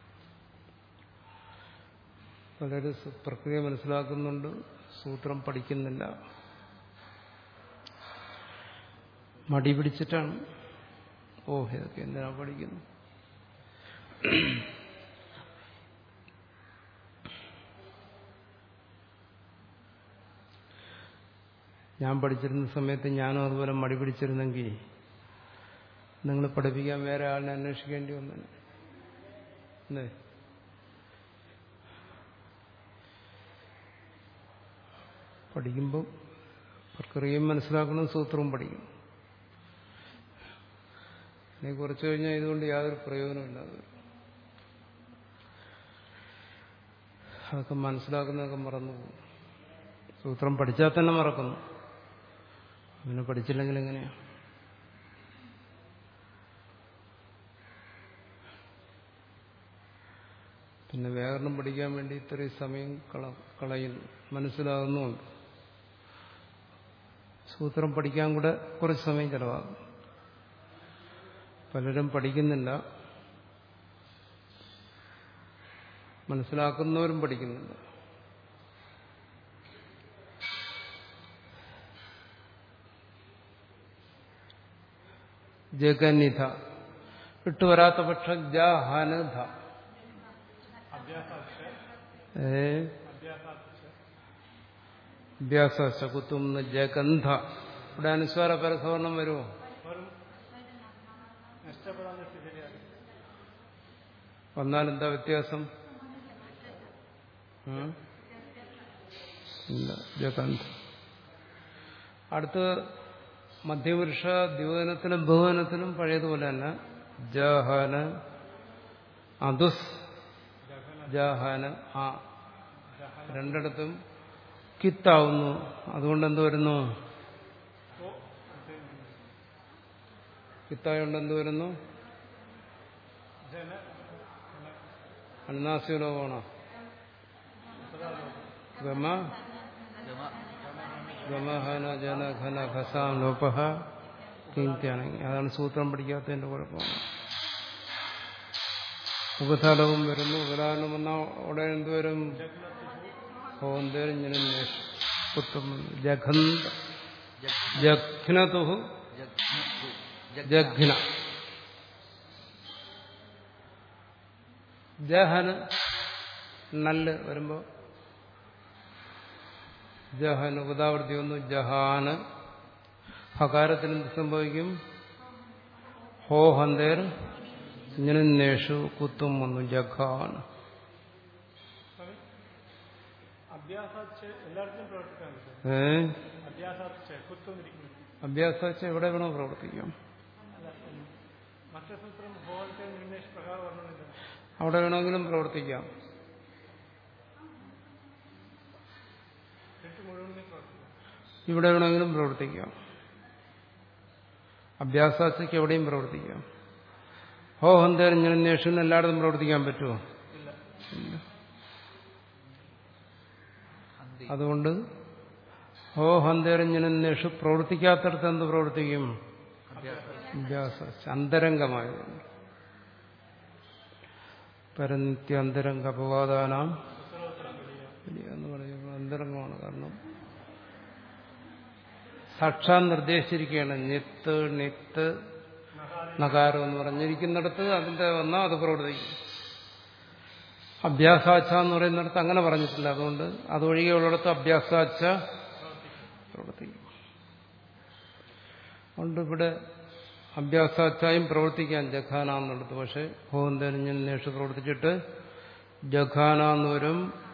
A: പലരും പ്രക്രിയ മനസ്സിലാക്കുന്നുണ്ട് സൂത്രം പഠിക്കുന്നില്ല മടി പിടിച്ചിട്ടാണ് ഓ ഇതൊക്കെ എന്തിനാ പഠിക്കുന്നു ഞാൻ പഠിച്ചിരുന്ന സമയത്ത് ഞാനും അതുപോലെ മടി പിടിച്ചിരുന്നെങ്കിൽ നിങ്ങൾ പഠിപ്പിക്കാൻ വേറെ ആളിനെ അന്വേഷിക്കേണ്ടി വന്നു അല്ലേ പഠിക്കുമ്പോൾ പ്രക്രിയയും മനസ്സിലാക്കണം സൂത്രവും പഠിക്കണം ഇനി കുറച്ചു കഴിഞ്ഞാൽ ഇതുകൊണ്ട് യാതൊരു പ്രയോജനമില്ലാതെ വരും അതൊക്കെ മനസ്സിലാക്കുന്നതൊക്കെ മറന്നു പോകും സൂത്രം പഠിച്ചാൽ തന്നെ മറക്കുന്നു പിന്നെ പഠിച്ചില്ലെങ്കിൽ എങ്ങനെയാ പിന്നെ വ്യാകരണം പഠിക്കാൻ വേണ്ടി ഇത്രയും സമയം കള കളയുന്നു മനസ്സിലാകുന്നുമുണ്ട് സൂത്രം പഠിക്കാൻ കൂടെ കുറച്ച് സമയം ചിലവാകും പലരും പഠിക്കുന്നില്ല മനസ്സിലാക്കുന്നവരും പഠിക്കുന്നില്ല ജഗനിധ വിട്ടുവരാത്ത പക്ഷം ജാഹനധ ഏ അഭ്യാസ കുത്തും ജഗന്ധ ഇവിടെ അനുസ്വാര പരസവർണം വരുമോ
C: വെറും നഷ്ടപ്പെടാൻ സ്ഥിതിയിലാണ്
A: വന്നാൽ എന്താ വ്യത്യാസം ഉം? ഇല്ല ജഗന്ധ അടുത്ത് മധ്യപുരുഷ ദ്യോതനത്തിലും ബഹുവനത്തിലും പഴയതുപോലെ തന്നെ ജഹന അതുസ് ജഹന ആ രണ്ടിടത്തും കിത്താവുന്നു അതുകൊണ്ട് എന്ത് വരുന്നു കിത്തായോണ്ട് എന്ത് വരുന്നു
C: ജന
A: അനുനാസികലോകമാണോ ഗമ
B: ഗമ
A: ഗമഹന ജന ഘന ഘസാം ലോപഹ കിങ്ത്യാണെങ്കിൽ അതാണ് സൂത്രം പഠിക്കാത്തതിന്റെ കുഴപ്പമാണ് ഉപതലവും വരുന്നു ഉപതാലം വന്ന ഉടനെ എന്തുവരും ഹോന്തേരും പുത്തും ജഘന്ത ജഘ്നതുഹു
B: ജഗ്നു
A: ജഘ്ന ജഹന് നല്ല് വരുമ്പോ ജഹന് ഉപതാവൃത്തി വന്നു ജഹാന് ഹകാരത്തിന് എന്ത് സംഭവിക്കും ഹോ ഹന്തേർ ഇങ്ങനെഷു കുത്തും വന്നു ജഖാന്
C: അഭ്യാസാച്ച് എല്ലായിടത്തും പ്രവർത്തിക്കാൻ പറ്റും
A: ഏ
C: അഭ്യാസാച്ച് കുത്തുന്നിരിക്കുന്നു
A: അഭ്യാസം എവിടെ വേണോ പ്രവർത്തിക്കാം
C: അല്ല ഉം. മറ്റു സൂത്രം ഹോളത്തെ നിർദ്ദേശ പ്രകാരം വർണ്ണമില്ല
A: അവിടെ വേണമെങ്കിലും പ്രവർത്തിക്കാം
C: എട്ട് മുഴുവനും പ്രവർത്തിക്കാം
A: ഇവിടെ വേണമെങ്കിലും പ്രവർത്തിക്കാം അഭ്യാസാച്ചയ്ക്ക് എവിടെയും പ്രവർത്തിക്കാം ഹോ ഹന്തേരഞ്ഞേഷൻ എല്ലായിടത്തും പ്രവർത്തിക്കാൻ പറ്റുമോ
C: ഇല്ല
A: ഇല്ല
B: ഹന്തി
A: അതുകൊണ്ട് ഹോ ഹന്തേരഞ്ഞനേഷു പ്രവർത്തിക്കാത്തടത്ത് എന്ത് പ്രവർത്തിക്കും
B: അഭ്യാസ
A: അഭ്യാസ അന്തരംഗമായതുകൊണ്ട് പരനിത്യാന്തരംഗ അപവാദാനാം എന്ന് പറയുമ്പോൾ അന്തരംഗമാണ് കാരണം സാക്ഷാത് നിർദ്ദേശിച്ചിരിക്കുകയാണ് നിത്ത് നിത്ത് നകാരം എന്ന് പറഞ്ഞിരിക്കുന്നിടത്ത് അതിന്റെ വന്നാൽ അത് പ്രവർത്തിക്കും അഭ്യാസാച്ച എന്ന് പറയുന്നിടത്ത് അങ്ങനെ പറഞ്ഞിട്ടില്ല അതുകൊണ്ട് അതൊഴികെയുള്ളിടത്ത് അഭ്യാസാച്ച പ്രവർത്തിക്കും അതുകൊണ്ട് ഇവിടെ അഭ്യാസാച്ചായും പ്രവർത്തിക്കാൻ ജഖാന എന്നുള്ളത് പക്ഷെ ഹോം തെരഞ്ഞെടുപ്പ് പ്രവർത്തിച്ചിട്ട് ജഖാന എന്ന് വരും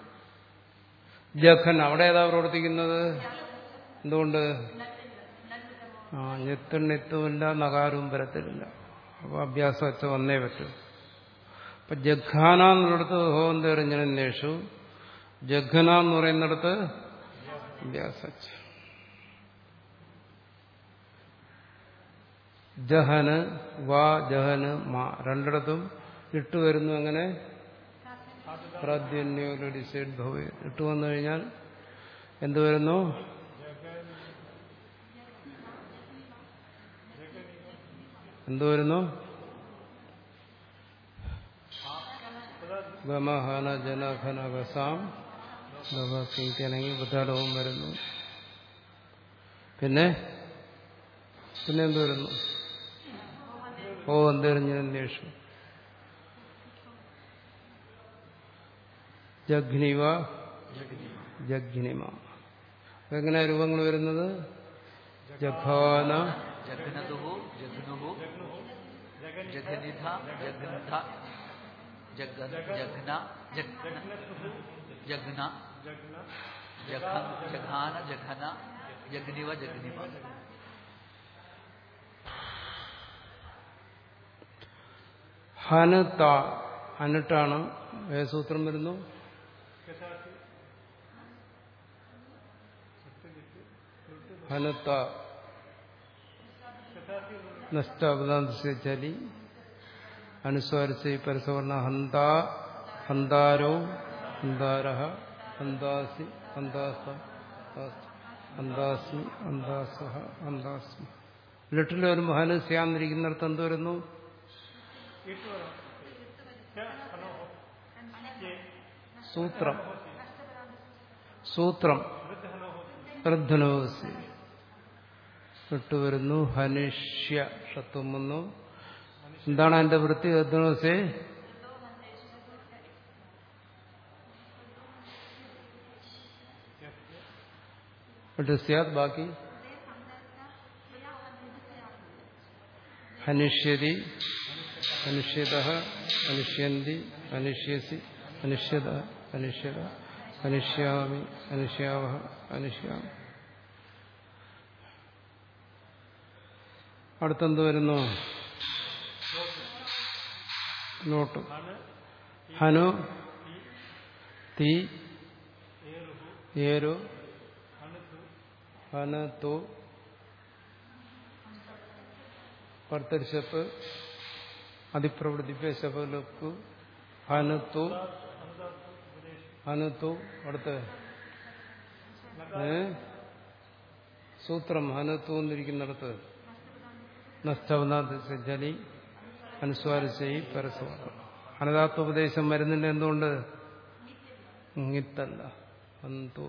A: ജഖൻ അവിടെ ഏതാ പ്രവർത്തിക്കുന്നത് എന്തുകൊണ്ട് ആ ഞെത്തും നെത്തുമില്ല നകാരവും വരത്തില്ല അപ്പോൾ അഭ്യാസച്ച വന്നേ പറ്റൂ അപ്പൊ ജഖാന എന്നുള്ളിടത്ത് ഹോം തെരഞ്ഞെടുപ്പു ജഖന എന്ന് പറയുന്നിടത്ത് അഭ്യാസച്ച ജഹന് വാ ജഹന് മാ രണ്ടിടത്തും ഇട്ട് വരുന്നു അങ്ങനെ പ്രാധ്യന്യോഡിസൈഡ് ഭവ ഇട്ട് വന്നു കഴിഞ്ഞാൽ എന്ത് വരുന്നു എന്ത് വരുന്നു ഗമഹന ജനഘന ഗസാം ഗവക്കിങ്കനെങ്കിൽ ബുദ്ധാലവും വരുന്നു പിന്നെ പിന്നെ എന്ത് വരുന്നു ഓ എന്തെറിഞ്ഞന്വേഷു ജഗ്നിവ ജഗ്നിമ എങ്ങനെ രൂപങ്ങൾ വരുന്നത് ജഖാന
B: ജഘ്നതുഹു ജഘ്നുഹു ജഘനിധ ജഘ്നധ ജഗ്ന ജഘ്ന ജഘ്ന ജഘൻ ജഘാന ജഘന ജഗ്നിവ ജഗ്നിമ
A: ഹനുത അനിട്ടാണ് ഏത് സൂത്രം വരുന്നു ഹനുത്ത നഷ്ടാപദാന്തലി അനുസ്വാരിച്ച് പരസവർണ ഹന്ത ഹന്താരോ ഹന്താര ഹന്താസി ഹന്താസ ഹന്താസ്മി ഹന്താസഹ ഹന്താസ്മി ലിട്ടിൽ വരുമ്പോൾ ഹന് സ്യാന്നിരിക്കുന്നിടത്ത് എന്ത് വരുന്നു സൂത്രം സൂത്രം വൃദ്ധനോസി വിട്ടുവരുന്നു ഹനുഷ്യ ഷത്വം വന്നു എന്താണ് അതിന്റെ വൃത്തി വൃദ്ധനോസേ ബാക്കി ഹനുഷ്യതി അനുഷ്യത അനുഷ്യന്തി അനുഷ്യസി അനുഷ്യത അനുഷ്യത അനുഷ്യാമി അനുഷ്യാവഹ അനുഷ്യാമി അടുത്തെന്ത് വരുന്നു നോട്ട് ഹനു തീ ഏരു ഹനത്തു കർത്തരിശപ്പ് അതിപ്രവൃത്തിപ്പെ ശപലക്കു ഹനത്തു ഹനത്തു അടുത്ത് ഏ സൂത്രം ഹനത്തു എന്നിരിക്കുന്നിടത്ത് നഷ്ടവനാഥലി അനുസ്വാരിച്ചയി പരസ്പരം അനതാത്വോപദേശം വരുന്നില്ല എന്തുകൊണ്ട് ഇത്തല്ല അന്തോ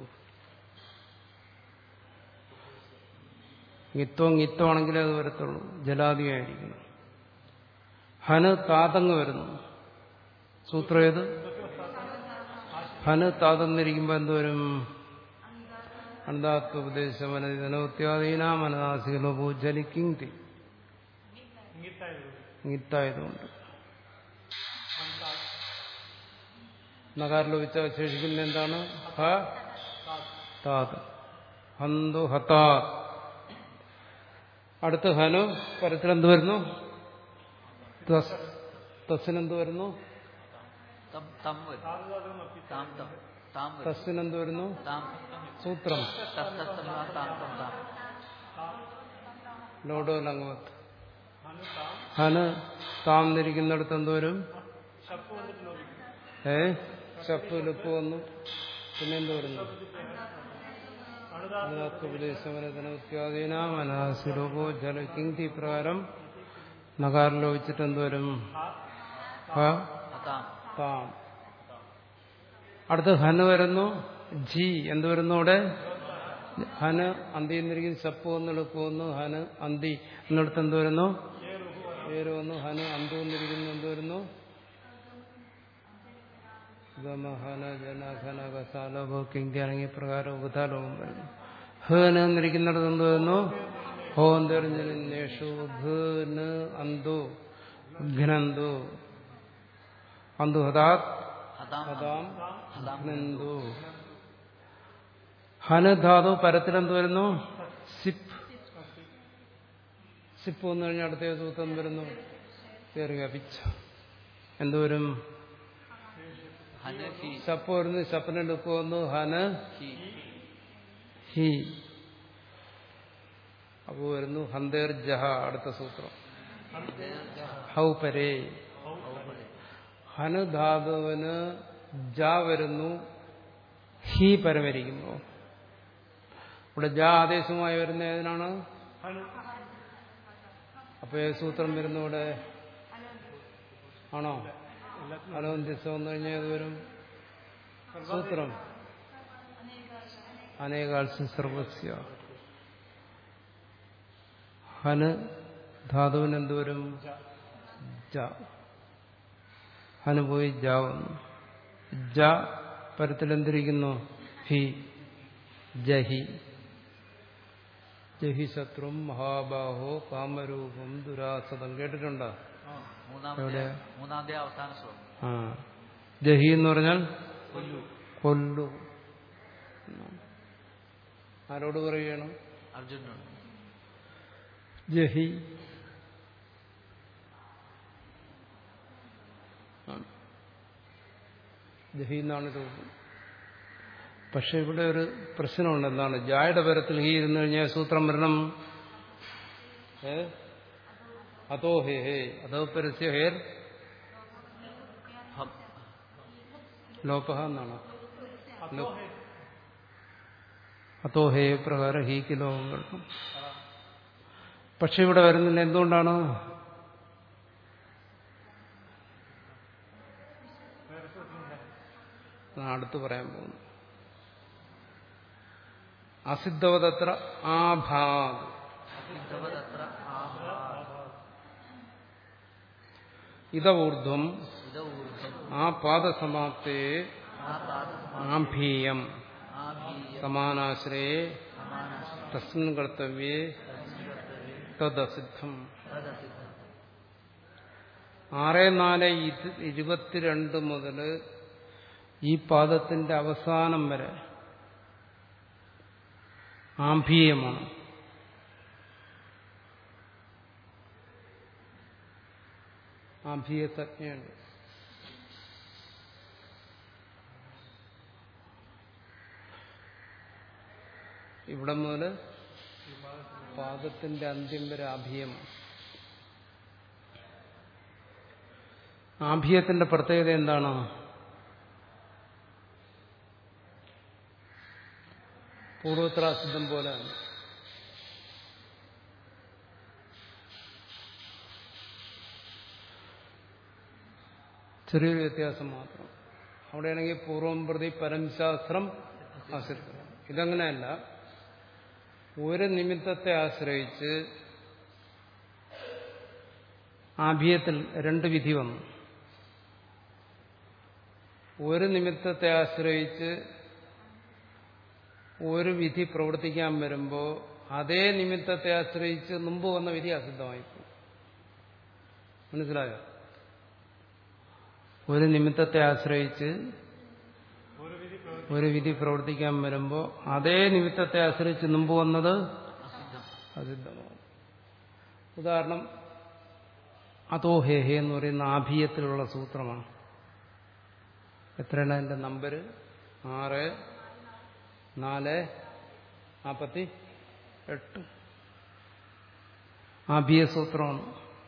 A: ഇത്തോ ഇത്തോ ആണെങ്കിലേ അത് വരത്തുള്ളൂ ജലാദിയായിരിക്കണം ഹന് താതങ്ങ് വരുന്നു സൂത്രം ഏത് ഹന് താതന്നിരിക്കുമ്പോ എന്തുവരും അനന്താത്വോപദേശം അനധിതനോത്യാദീനാം അനനാസികളോ പൂജലിക്കിങ് ഇത്തായതുകൊണ്ട് നകാരിൽ വെച്ച് ശേഷിക്കുന്ന എന്താണ് ഹ താത് ഹന്തു ഹതാ അടുത്ത് ഹനു പരത്തിലെന്ത് വരുന്നു തസ്സിനെന്ത് വരുന്നു
B: തം തം വരും താം തം താം വരും
A: തസ്സിനെന്ത് വരുന്നു
B: താം
A: സൂത്രം
B: തസ്തസ്തം താം തം താം
A: ലോഡോ ലംഗവത്ത് ഹന് താം നിരിക്കുന്നിടത്ത് എന്ത് വരും ഏ ഷപ്പ് ലുപ്പ് വന്നു പിന്നെന്ത് വരുന്നു ഉപദേശമനത്തിനോത്യാദീനാം അനാസുലോപോ ജല കിങ്തി പ്രകാരം നകാരം ലോപിച്ചിട്ട് എന്ത് വരും ഹ
B: അതാം
A: താം അടുത്ത് ഹന് വരുന്നു ജി എന്ത് വരുന്നു അവിടെ ഹന് അന്തി എന്നിരിക്കുന്നു ചപ്പ് വന്ന് എളുപ്പം വന്നു ഹന് അന്തി എന്നിടത്ത് എന്ത് വരുന്നു പേര് വന്നു ഹന് അന്തു എന്നിരിക്കുന്നു എന്ത് വരുന്നു ഗമഹന ജനഘന കസാലോഭോ കിങ്കി പ്രകാരം ഉപതാലോകം വരുന്നു ഹേന് എന്നിരിക്കുന്നിടത്ത് എന്ത് വരുന്നു ഹോ എന്തെറിഞ്ഞു ഘന് അന്തു ഘ്നന്തു അന്തു ഹതാത്
B: ഹതാം
A: ഹതാം
B: ഹതാം
A: ഘ്നന്തു ഹന് ധാതു പരത്തിലെന്ത് വരുന്നു സിപ്പ് സിപ്പ് വന്നു കഴിഞ്ഞാൽ അടുത്ത സൂത്രം വരുന്നു കയറി അപിച്ച എന്തുവരും
B: ഹന ഹി
A: ശപ്പ് വരുന്നു ശപ്പിനെ ലുക്ക് വന്നു ഹന്
B: ഹി
A: ഹി അപ്പോ വരുന്നു ഹന്തേർ ജഹ അടുത്ത സൂത്രം ഹൗ പരേ ഹന് ധാതുവിന് ജ വരുന്നു ഹി പരമരിക്കുമ്പോ ഇവിടെ ജ ആദേശമായി വരുന്ന ഏതിനാണ് അപ്പൊ ഏത് സൂത്രം വരുന്നു ഇവിടെ ആണോ ഹലോ ദിവസം വന്നു കഴിഞ്ഞാൽ ഏത് വരും സൂത്രം അനേകാൽസ്യ സർവസ്യ ഹന് ധാതുവിന് എന്തുവരും ജ ഹന് പോയി ജ വന്നു ജ പരത്തിലെന്തിരിക്കുന്നു ഹി ജഹി ജഹി ശത്രും മഹാബാഹോ കാമരൂപം ദുരാസതം കേട്ടിട്ടുണ്ടോ
B: മൂന്നാമത്തെ
A: എവിടെയാ?
B: മൂന്നാമത്തെ അവസാന ശ്ലോകം
A: ആ ജഹി എന്ന് പറഞ്ഞാൽ
B: കൊല്ലു
A: കൊല്ലു ആരോട് പറയണം
B: അർജുനോട്
A: ജഹി ആണ്. ജഹി എന്നാണ് തോന്നുന്നത് പക്ഷെ ഇവിടെ ഒരു പ്രശ്നമുണ്ട് എന്താണ് ജായുടെ പരത്തിൽ ഹി ഇരുന്നു കഴിഞ്ഞാൽ സൂത്രം വരണം ഏ അതോ ഹേ ഹേ അതോ പരസ്യ ഹേർ
B: ഹം
A: ലോപഹ എന്നാണ് ലോ- അതോ ഹേ പ്രകാരം ഹീക്ക് ലോകം വരണം പക്ഷെ ഇവിടെ വരുന്നില്ല എന്തുകൊണ്ടാണ് ഞാൻ അടുത്ത് പറയാൻ പോകുന്നു അസിദ്ധവതത്ര ആഭാഗ്
B: സിദ്ധവതത്ര ആഹാ
A: ഇത ഊർധ്വം
B: ഇത ഊർധ്വം
A: ആ പാദസമാപ്തേ
B: ആ പാദം
A: ആംഭീയം
B: ആഭീയ
A: സമാനാശ്രയെ
B: സമാനസ്യ
A: തസ്മിൻ കർത്തവ്യേ തദസിദ്ധം
B: തദസിദ്ധം
A: ആറ് നാല് ഇത് ഇരുപത്തിരണ്ട് മുതൽ ഈ പാദത്തിന്റെ അവസാനം വരെ ആംഭീയമാണ് ആംഭീയ സംജ്ഞയുണ്ട് ഇവിടെ മുതൽ പാദത്തിന്റെ അന്ത്യം വരെ ആഭീയമാണ് ആഭീയത്തിന്റെ പ്രത്യേകത എന്താണ് പൂർവോത്തരാസിദ്ധം പോലെ ചെറിയൊരു വ്യത്യാസം മാത്രം അവിടെയാണെങ്കിൽ പൂർവം പ്രതി പരംശാസ്ത്രം ആശ്രിതം ഇതങ്ങനെയല്ല ഒരു നിമിത്തത്തെ ആശ്രയിച്ച് ആഭ്യത്തിൽ രണ്ട് വിധി വന്നു ഒരു നിമിത്തത്തെ ആശ്രയിച്ച് ഒരു വിധി പ്രവർത്തിക്കാൻ വരുമ്പോൾ അതേ നിമിത്തത്തെ ആശ്രയിച്ച് മുമ്പ് വന്ന വിധി അസിദ്ധമായിപ്പോകും മനസ്സിലായോ ഒരു നിമിത്തത്തെ ആശ്രയിച്ച് ഒരു വിധി പ്രവർത്തിക്കാൻ വരുമ്പോൾ അതേ നിമിത്തത്തെ ആശ്രയിച്ച് മുമ്പ് വന്നത്
B: അസിദ്ധം
A: അസിദ്ധമാകും ഉദാഹരണം അതോ ഹേ ഹേ എന്ന് പറയുന്ന ആഭീയത്തിലുള്ള സൂത്രമാണ് എത്രയാണ് അതിന്റെ നമ്പർ ആറ് നാല് നാൽപ്പത്തി എട്ട് ആഭീയ സൂത്രമാണ്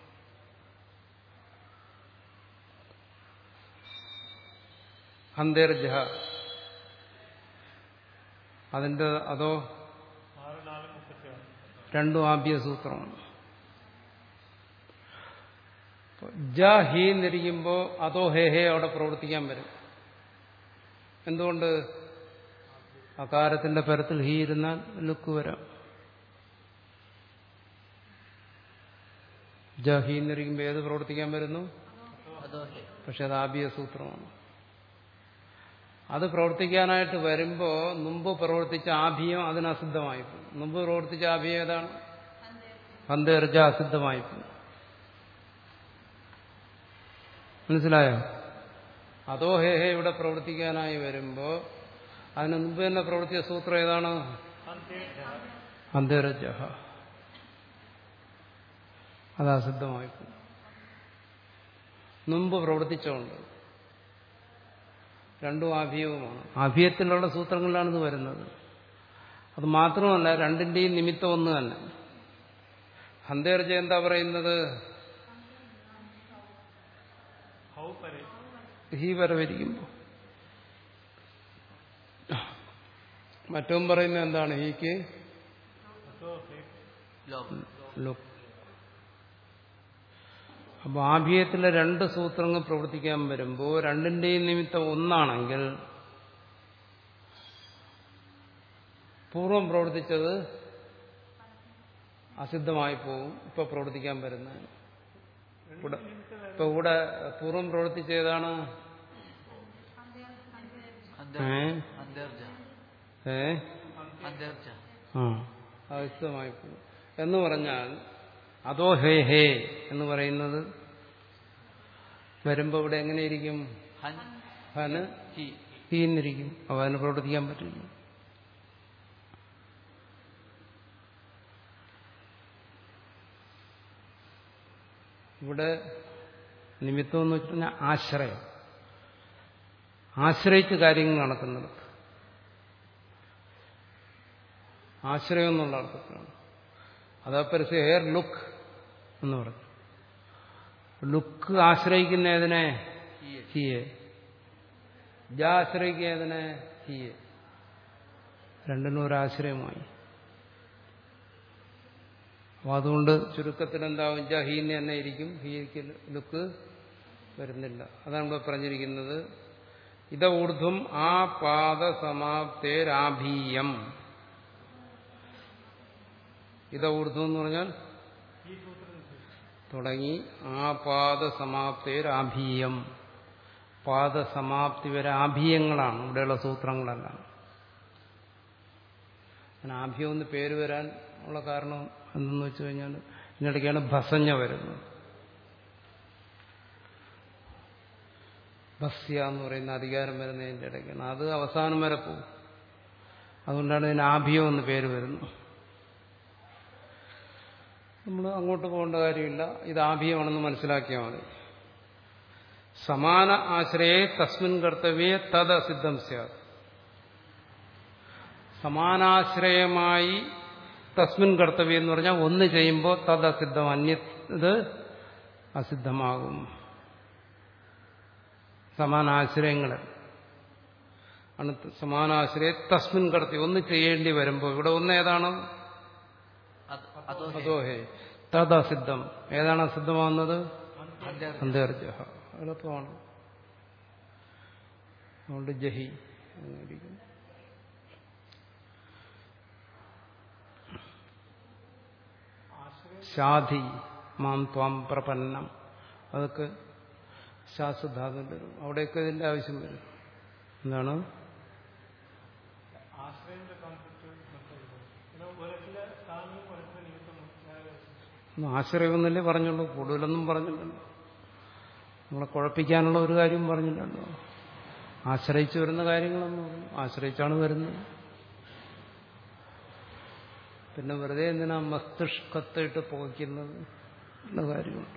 A: ഹന്തേർജഹ അതിന്റെ അതോ
C: ആറ് നാല് മുപ്പത്തി ആറ്
A: രണ്ടും ആഭ്യ സൂത്രമാണ് ജ ഹി എന്നിരിക്കുമ്പോ അതോ ഹേ ഹേ അവിടെ പ്രവർത്തിക്കാൻ വരും എന്തുകൊണ്ട് അകാരത്തിന്റെ പരത്തിൽ ഹി ഇരുന്നാൽ ലുക്ക് വരാം ജ ഹി എന്നിരിക്കുമ്പോൾ ഏത് പ്രവർത്തിക്കാൻ വരുന്നു
B: അതോ ഹേ
A: പക്ഷെ അത് ആബിയ സൂത്രമാണ് അത് പ്രവർത്തിക്കാനായിട്ട് വരുമ്പോൾ മുമ്പ് പ്രവർത്തിച്ച ആഭിയം അതിന് അസിദ്ധമായി പോകും മുമ്പ് പ്രവർത്തിച്ച ആഭിയം ഏതാണ് അന്തേർജ അസിദ്ധമായി പോകും മനസ്സിലായോ അതോ ഹേ ഹേ ഇവിടെ പ്രവർത്തിക്കാനായി വരുമ്പോൾ അതിന് മുമ്പ് തന്നെ പ്രവർത്തിച്ച സൂത്രം ഏതാണ് അന്തേർജ അത് അസിദ്ധമായി പോകും മുമ്പ് പ്രവർത്തിച്ചുകൊണ്ട് രണ്ടും ആഭ്യവുമാണ് ആഭ്യത്തിലുള്ള സൂത്രങ്ങളിലാണ് ഇത് വരുന്നത് അത് മാത്രമല്ല രണ്ടിന്റെയും നിമിത്തം ഒന്ന് തന്നെ ഹന്തേർജ എന്താ പറയുന്നത്
C: ഹൗ പരെ
A: ഹി വരവിരിക്കുമ്പോൾ മറ്റവും പറയുന്നത് എന്താണ് ഹീക്ക്
C: അതോ ഹേ
B: ലോകം
A: ലുക്ക് അപ്പൊ ആഭ്യത്തിലെ രണ്ട് സൂത്രങ്ങൾ പ്രവർത്തിക്കാൻ വരുമ്പോൾ രണ്ടിന്റെയും നിമിത്തം ഒന്നാണെങ്കിൽ പൂർവം പ്രവർത്തിച്ചത് അസിദ്ധമായി പോകും ഇപ്പൊ പ്രവർത്തിക്കാൻ വരുന്നത് ഇവിടെ ഇപ്പൊ ഇവിടെ പൂർവം പ്രവർത്തിച്ച ഏതാണ് ഏ
B: അന്തർജ
A: ഏ
B: അന്തർജ
A: ആ അസിദ്ധമായി പോകും എന്ന് പറഞ്ഞാൽ അതോ ഹേ ഹേ എന്ന് പറയുന്നത് വരുമ്പോ ഇവിടെ എങ്ങനെയിരിക്കും
B: ഹൻ
A: ഹന്
B: ഹി
A: ഹീന്നിരിക്കും അപ്പൊ അതിന് പ്രവർത്തിക്കാൻ പറ്റില്ല ഇവിടെ നിമിത്തം എന്ന് വെച്ച് കഴിഞ്ഞാൽ ആശ്രയം ആശ്രയിച്ച് കാര്യങ്ങൾ നടക്കുന്നത് ആശ്രയം എന്നുള്ള അർത്ഥത്തിലാണ് അതാ പരസ്യ ഹെയർ ലുക്ക് എന്ന് പറഞ്ഞു ലുക്ക് ആശ്രയിക്കുന്ന ഏതിനെ
B: ഹിയെ
A: ഹിയെ ജ ആശ്രയിക്കുക ഏതിനെ ഹിയെ രണ്ടിനും ഒരാശ്രയമായി അപ്പൊ അതുകൊണ്ട് ചുരുക്കത്തിൽ എന്താവും ജ ഹീന് തന്നെ ഇരിക്കും ഹീക്ക് ലുക്ക് വരുന്നില്ല അതാണ് ഇവിടെ പറഞ്ഞിരിക്കുന്നത് ഇത ഊർധ്വം ആ പാദ സമാപ്തേരാഭീയം ഇത ഊർധ്വം എന്ന് പറഞ്ഞാൽ തുടങ്ങി ആ പാദ സമാപ്തേരാഭീയം പാദസമാപ്തി വരെ ആഭീയങ്ങളാണ് ഇവിടെയുള്ള സൂത്രങ്ങളെല്ലാം അങ്ങനെ ആഭ്യം എന്ന് പേര് വരാൻ ഉള്ള കാരണം എന്തെന്ന് വെച്ച് കഴിഞ്ഞാൽ ഇതിനിടയ്ക്കാണ് ഭസഞ്ഞ വരുന്നത് ഭസ്യ എന്ന് പറയുന്ന അധികാരം വരുന്നതിൻ്റെ ഇടയ്ക്കാണ് അത് അവസാനം വരെ പോകും അതുകൊണ്ടാണ് ഇതിന് ആഭ്യം എന്ന് പേര് വരുന്നത് നമ്മൾ അങ്ങോട്ട് പോകേണ്ട കാര്യമില്ല ഇത് ആഭ്യമാണെന്ന് മനസ്സിലാക്കിയാൽ മതി സമാന ആശ്രയെ തസ്മിൻ കർത്തവ്യേ തത് അസിദ്ധം സ്യാത് സമാനാശ്രയമായി തസ്മിൻ കർത്തവ്യം എന്ന് പറഞ്ഞാൽ ഒന്ന് ചെയ്യുമ്പോൾ തത് അസിദ്ധം അന്യ ഇത് അസിദ്ധമാകും സമാനാശ്രയങ്ങൾ ആണ് സമാനാശ്രയ തസ്മിൻ കർത്തവ്യം ഒന്ന് ചെയ്യേണ്ടി വരുമ്പോൾ ഇവിടെ ഒന്ന് ഏതാണ്
B: അത് അതോ ഹേ
A: അതോ ഹേ തത് അസിദ്ധം ഏതാണ് അസിദ്ധമാകുന്നത്
B: അന്തർജ
A: അന്തർജ എളുപ്പമാണ് അതുകൊണ്ട് ജഹി എന്നിരിക്കുന്നു ശാധി മാം ത്വാം പ്രപന്നം അതൊക്കെ ശാസ്ത്രധാതുവിന്റെ വരും അവിടെയൊക്കെ ഇതിന്റെ ആവശ്യം വരും എന്താണ്
C: ആശ്രയന്റെ കോൺസെപ്റ്റ് മനസ്സിലാക്കുന്നത് ഒരത്തിലെ സ്ഥാനവും ഒരത്തിലെ നിമിത്തവും വേറെ
A: ഒന്നും ആശ്രയമൊന്നല്ലേ പറഞ്ഞുള്ളൂ കൂടുതലൊന്നും പറഞ്ഞില്ലല്ലോ നമ്മളെ കുഴപ്പിക്കാനുള്ള ഒരു കാര്യം പറഞ്ഞില്ലല്ലോ ആശ്രയിച്ച് വരുന്ന കാര്യങ്ങളൊന്നും പറഞ്ഞു. ആശ്രയിച്ചാണ് വരുന്നത് പിന്നെ വെറുതെ എന്തിനാ മസ്തിഷ്കത്തിട്ട് പുകയ്ക്കുന്നത് എന്ന കാര്യമുണ്ട്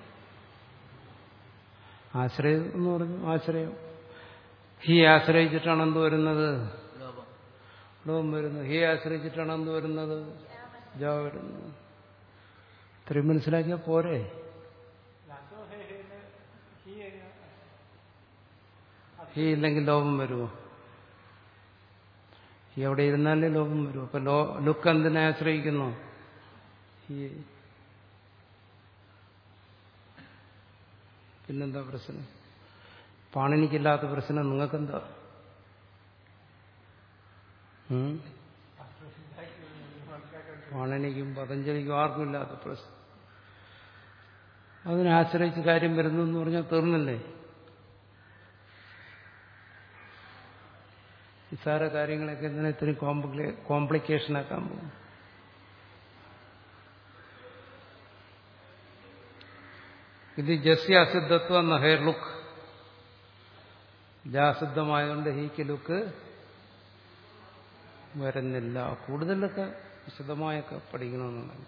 A: ആശ്രയം എന്ന് പറഞ്ഞു ആശ്രയം ഹി ആശ്രയിച്ചിട്ടാണ് എന്ത് വരുന്നത്
B: ലോകം
A: ലോകം വരുന്നത് ഹി ആശ്രയിച്ചിട്ടാണ് എന്ത് വരുന്നത് ജാ വരുന്നത് ഇത്രയും മനസ്സിലാക്കിയാൽ പോരെ
C: അതോ ഹേ ഹേന്ന് ഹി
A: ഹി ഇല്ലെങ്കിൽ ലോകം വരുമോ ഹി എവിടെ ഇരുന്നാലേ ലോകം വരുമോ അപ്പൊ ലോ ലുക്ക് എന്തിനെ ആശ്രയിക്കുന്നു ഹി പിന്നെന്താ പ്രശ്നം പാണിനിക്കില്ലാത്ത പ്രശ്നം നിങ്ങൾക്കെന്താ ഉം? പാണിനിക്കും പതഞ്ജലിക്കും ആർക്കും ഇല്ലാത്ത പ്രശ്നം അതിനെ ആശ്രയിച്ച് കാര്യം വരുന്നു എന്ന് പറഞ്ഞാൽ തീർന്നില്ലേ നിസ്സാര കാര്യങ്ങളൊക്കെ എന്തിനാ ഇത്രയും കോംപ്ലിക്കേ കോംപ്ലിക്കേഷൻ ആക്കാൻ പോകും ഇത് ജസ്യ അസിദ്ധത്വം എന്ന ഹെയർ ലുക്ക് ജാസിദ്ധമായതുകൊണ്ട് ഹീക്ക് ലുക്ക് വരുന്നില്ല കൂടുതലൊക്കെ വിശദമായൊക്കെ പഠിക്കണമെന്നുണ്ടെങ്കിൽ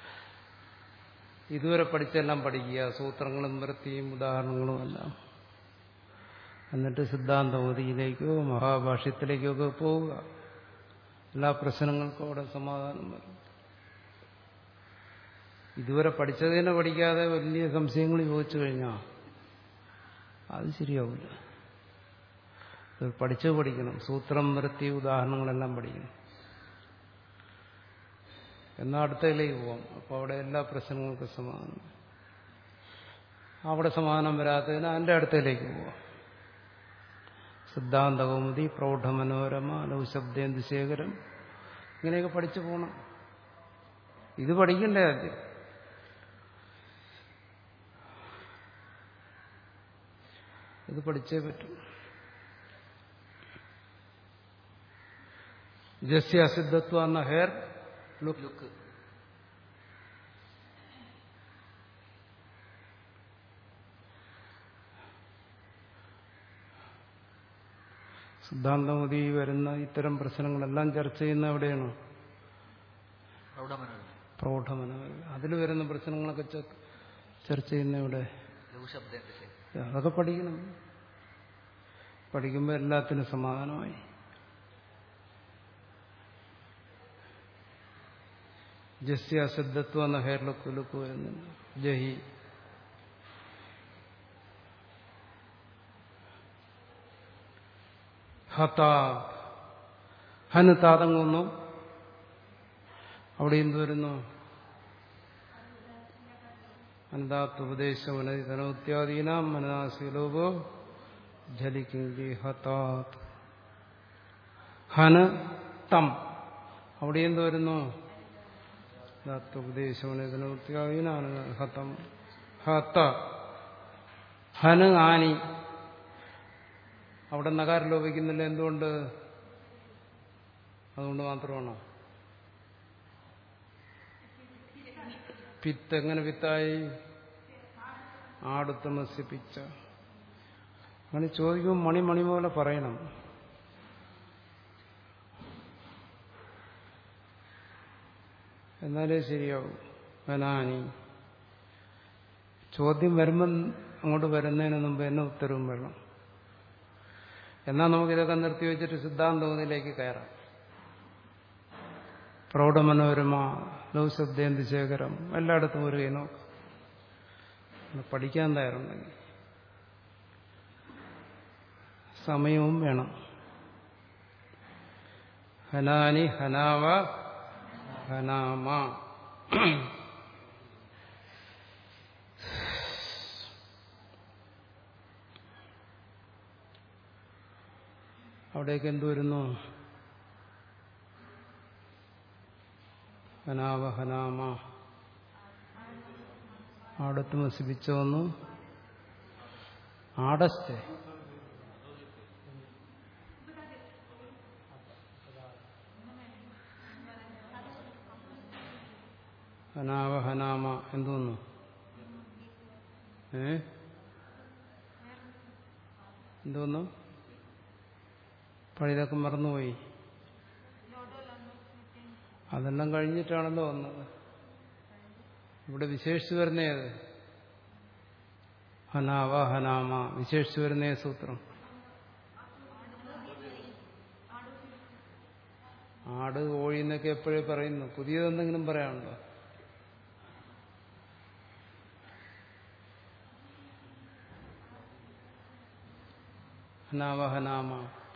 A: ഇതുവരെ പഠിച്ചെല്ലാം പഠിക്കുക സൂത്രങ്ങളും വൃത്തിയും ഉദാഹരണങ്ങളും എല്ലാം എന്നിട്ട് സിദ്ധാന്തമതിയിലേക്കോ മഹാഭാഷ്യത്തിലേക്കോ ഒക്കെ പോവുക എല്ലാ പ്രശ്നങ്ങൾക്കും അവിടെ സമാധാനം വരും ഇതുവരെ പഠിച്ചതിനെ പഠിക്കാതെ വലിയ സംശയങ്ങൾ ചോദിച്ചു കഴിഞ്ഞാൽ അത് ശരിയാവില്ല ഇത് പഠിച്ചു പഠിക്കണം സൂത്രം വൃത്തി ഉദാഹരണങ്ങളെല്ലാം പഠിക്കണം എന്നാൽ അടുത്തതിലേക്ക് പോവാം അപ്പോൾ അവിടെ എല്ലാ പ്രശ്നങ്ങൾക്കും സമാധാനം അവിടെ സമാധാനം വരാത്തതിന് അതിൻ്റെ അടുത്തതിലേക്ക് പോവാം സിദ്ധാന്ത കൗമുദി പ്രൗഢമനോരമ ലഘുശബ്ദേന്ദുശേഖരം ഇങ്ങനെയൊക്കെ പഠിച്ചു പോകണം ഇത് പഠിക്കണ്ടേ ആദ്യം ഇത് പഠിച്ചേ പറ്റും ജസ്യ അസിദ്ധത്വ എന്ന ഹെയർ ലുക്ക്
B: ലുക്ക്
A: സിദ്ധാന്തമതി വരുന്ന ഇത്തരം പ്രശ്നങ്ങളെല്ലാം ചർച്ച ചെയ്യുന്ന എവിടെയാണ്
B: പ്രൗഢമനോരമ
A: പ്രൗഢമനോരമ അതിൽ വരുന്ന പ്രശ്നങ്ങളൊക്കെ ച- ചർച്ച ചെയ്യുന്ന ഇവിടെ
B: ലഘുശബ്ദത്തിന്റെ ശരി
A: അതൊക്കെ പഠിക്കണം പഠിക്കുമ്പോൾ എല്ലാത്തിനും സമാധാനമായി ജസ്യ അസിദ്ധത്വം എന്ന ഹെയർ ലുക്ക് ലുക്ക് വരുന്നുണ്ട് ജഹി ഹതാ ഹന് താതങ്ങുന്നു അവിടെ എന്ത് വരുന്നു അനന്താത്വപദേശമനോത്യാദീനാം മനനാശീലോപോ ജലിക്കിഞ്ചി ഹതാത് ഹന് തം അവിടെ എന്ത് വരുന്നു ഉപദേശമനോത്യാദീനാണ് ഹതം ഹത ഹന് ആനി അവിടെ നകാരം ലോപിക്കുന്നില്ല എന്തുകൊണ്ട് അതുകൊണ്ട് മാത്രമാണോ പിത്ത് എങ്ങനെ വിത്തായി ആടുത്ത് മത്സ്യപ്പിച്ച അങ്ങനെ ചോദിക്കുമ്പോൾ മണി മണി പോലെ പറയണം എന്നാലേ ശരിയാവും വനാനി ചോദ്യം വരുമ്പം അങ്ങോട്ട് വരുന്നതിന് മുമ്പ് എന്നെ ഉത്തരവും വേണം എന്നാൽ നമുക്കിതൊക്കെ നിർത്തി വെച്ചിട്ട് സിദ്ധാന്തോന്നിലേക്ക് കയറാം പ്രൗഢമനോരമ ലൗശബ്ദേന്ദു ശേഖരം എല്ലായിടത്തും ഒരു കൈ നോക്കാം ഒന്ന് പഠിക്കാൻ തയ്യാറുണ്ടെങ്കിൽ സമയവും വേണം ഹനാനി ഹനാവ ഹനാമ അവിടേക്ക് എന്തു വരുന്നു ഹനാവ ഹനാമ ആടത്ത് മസിപ്പിച്ച വന്നു ആടസ്ഥ ഹനാവ ഹനാമ എന്തോന്നു ഏ എന്തോന്നു പഴയതൊക്കെ മറന്നുപോയി അതെല്ലാം കഴിഞ്ഞിട്ടാണല്ലോ വന്നത് ഇവിടെ വിശേഷിച്ചു വരുന്നേത് ഹനാവ ഹനാമ വിശേഷിച്ചു വരുന്നേ സൂത്രം ആട് കോഴി എന്നൊക്കെ എപ്പോഴേ പറയുന്നു പുതിയതെന്തെങ്കിലും പറയാനുണ്ടോ ഹനാവ ഹനാമ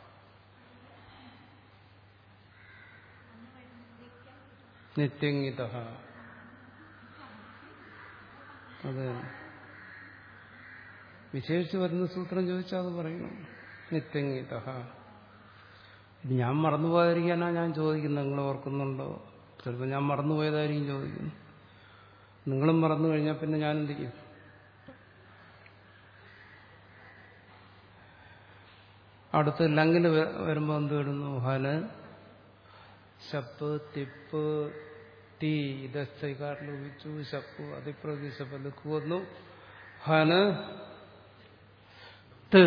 A: നിത്യങ്ങിത അതെ വിശേഷിച്ച് വരുന്ന സൂത്രം ചോദിച്ചാൽ അത് പറയണം നിത്യംഗീത ഇത് ഞാൻ മറന്നുപോകാതിരിക്കാനാ ഞാൻ ചോദിക്കുന്നത് നിങ്ങൾ ഓർക്കുന്നുണ്ടോ ചിലപ്പോൾ ഞാൻ മറന്നുപോയതായിരിക്കും ചോദിക്കുന്നു നിങ്ങളും മറന്നു കഴിഞ്ഞാൽ പിന്നെ ഞാൻ എന്ത് ചെയ്യും അടുത്ത് ലങ്ങിന് വരുമ്പോൾ എന്ത് വരുന്നു ഹന് ശപ്പ് തിപ്പ് തീ ഇതസ്തൈകാരിൽ ഉപയോഗിച്ചു ശപ്പ് അതിപ്രതിശപ്പ് ലുക്ക് വന്നു ഹന് ത്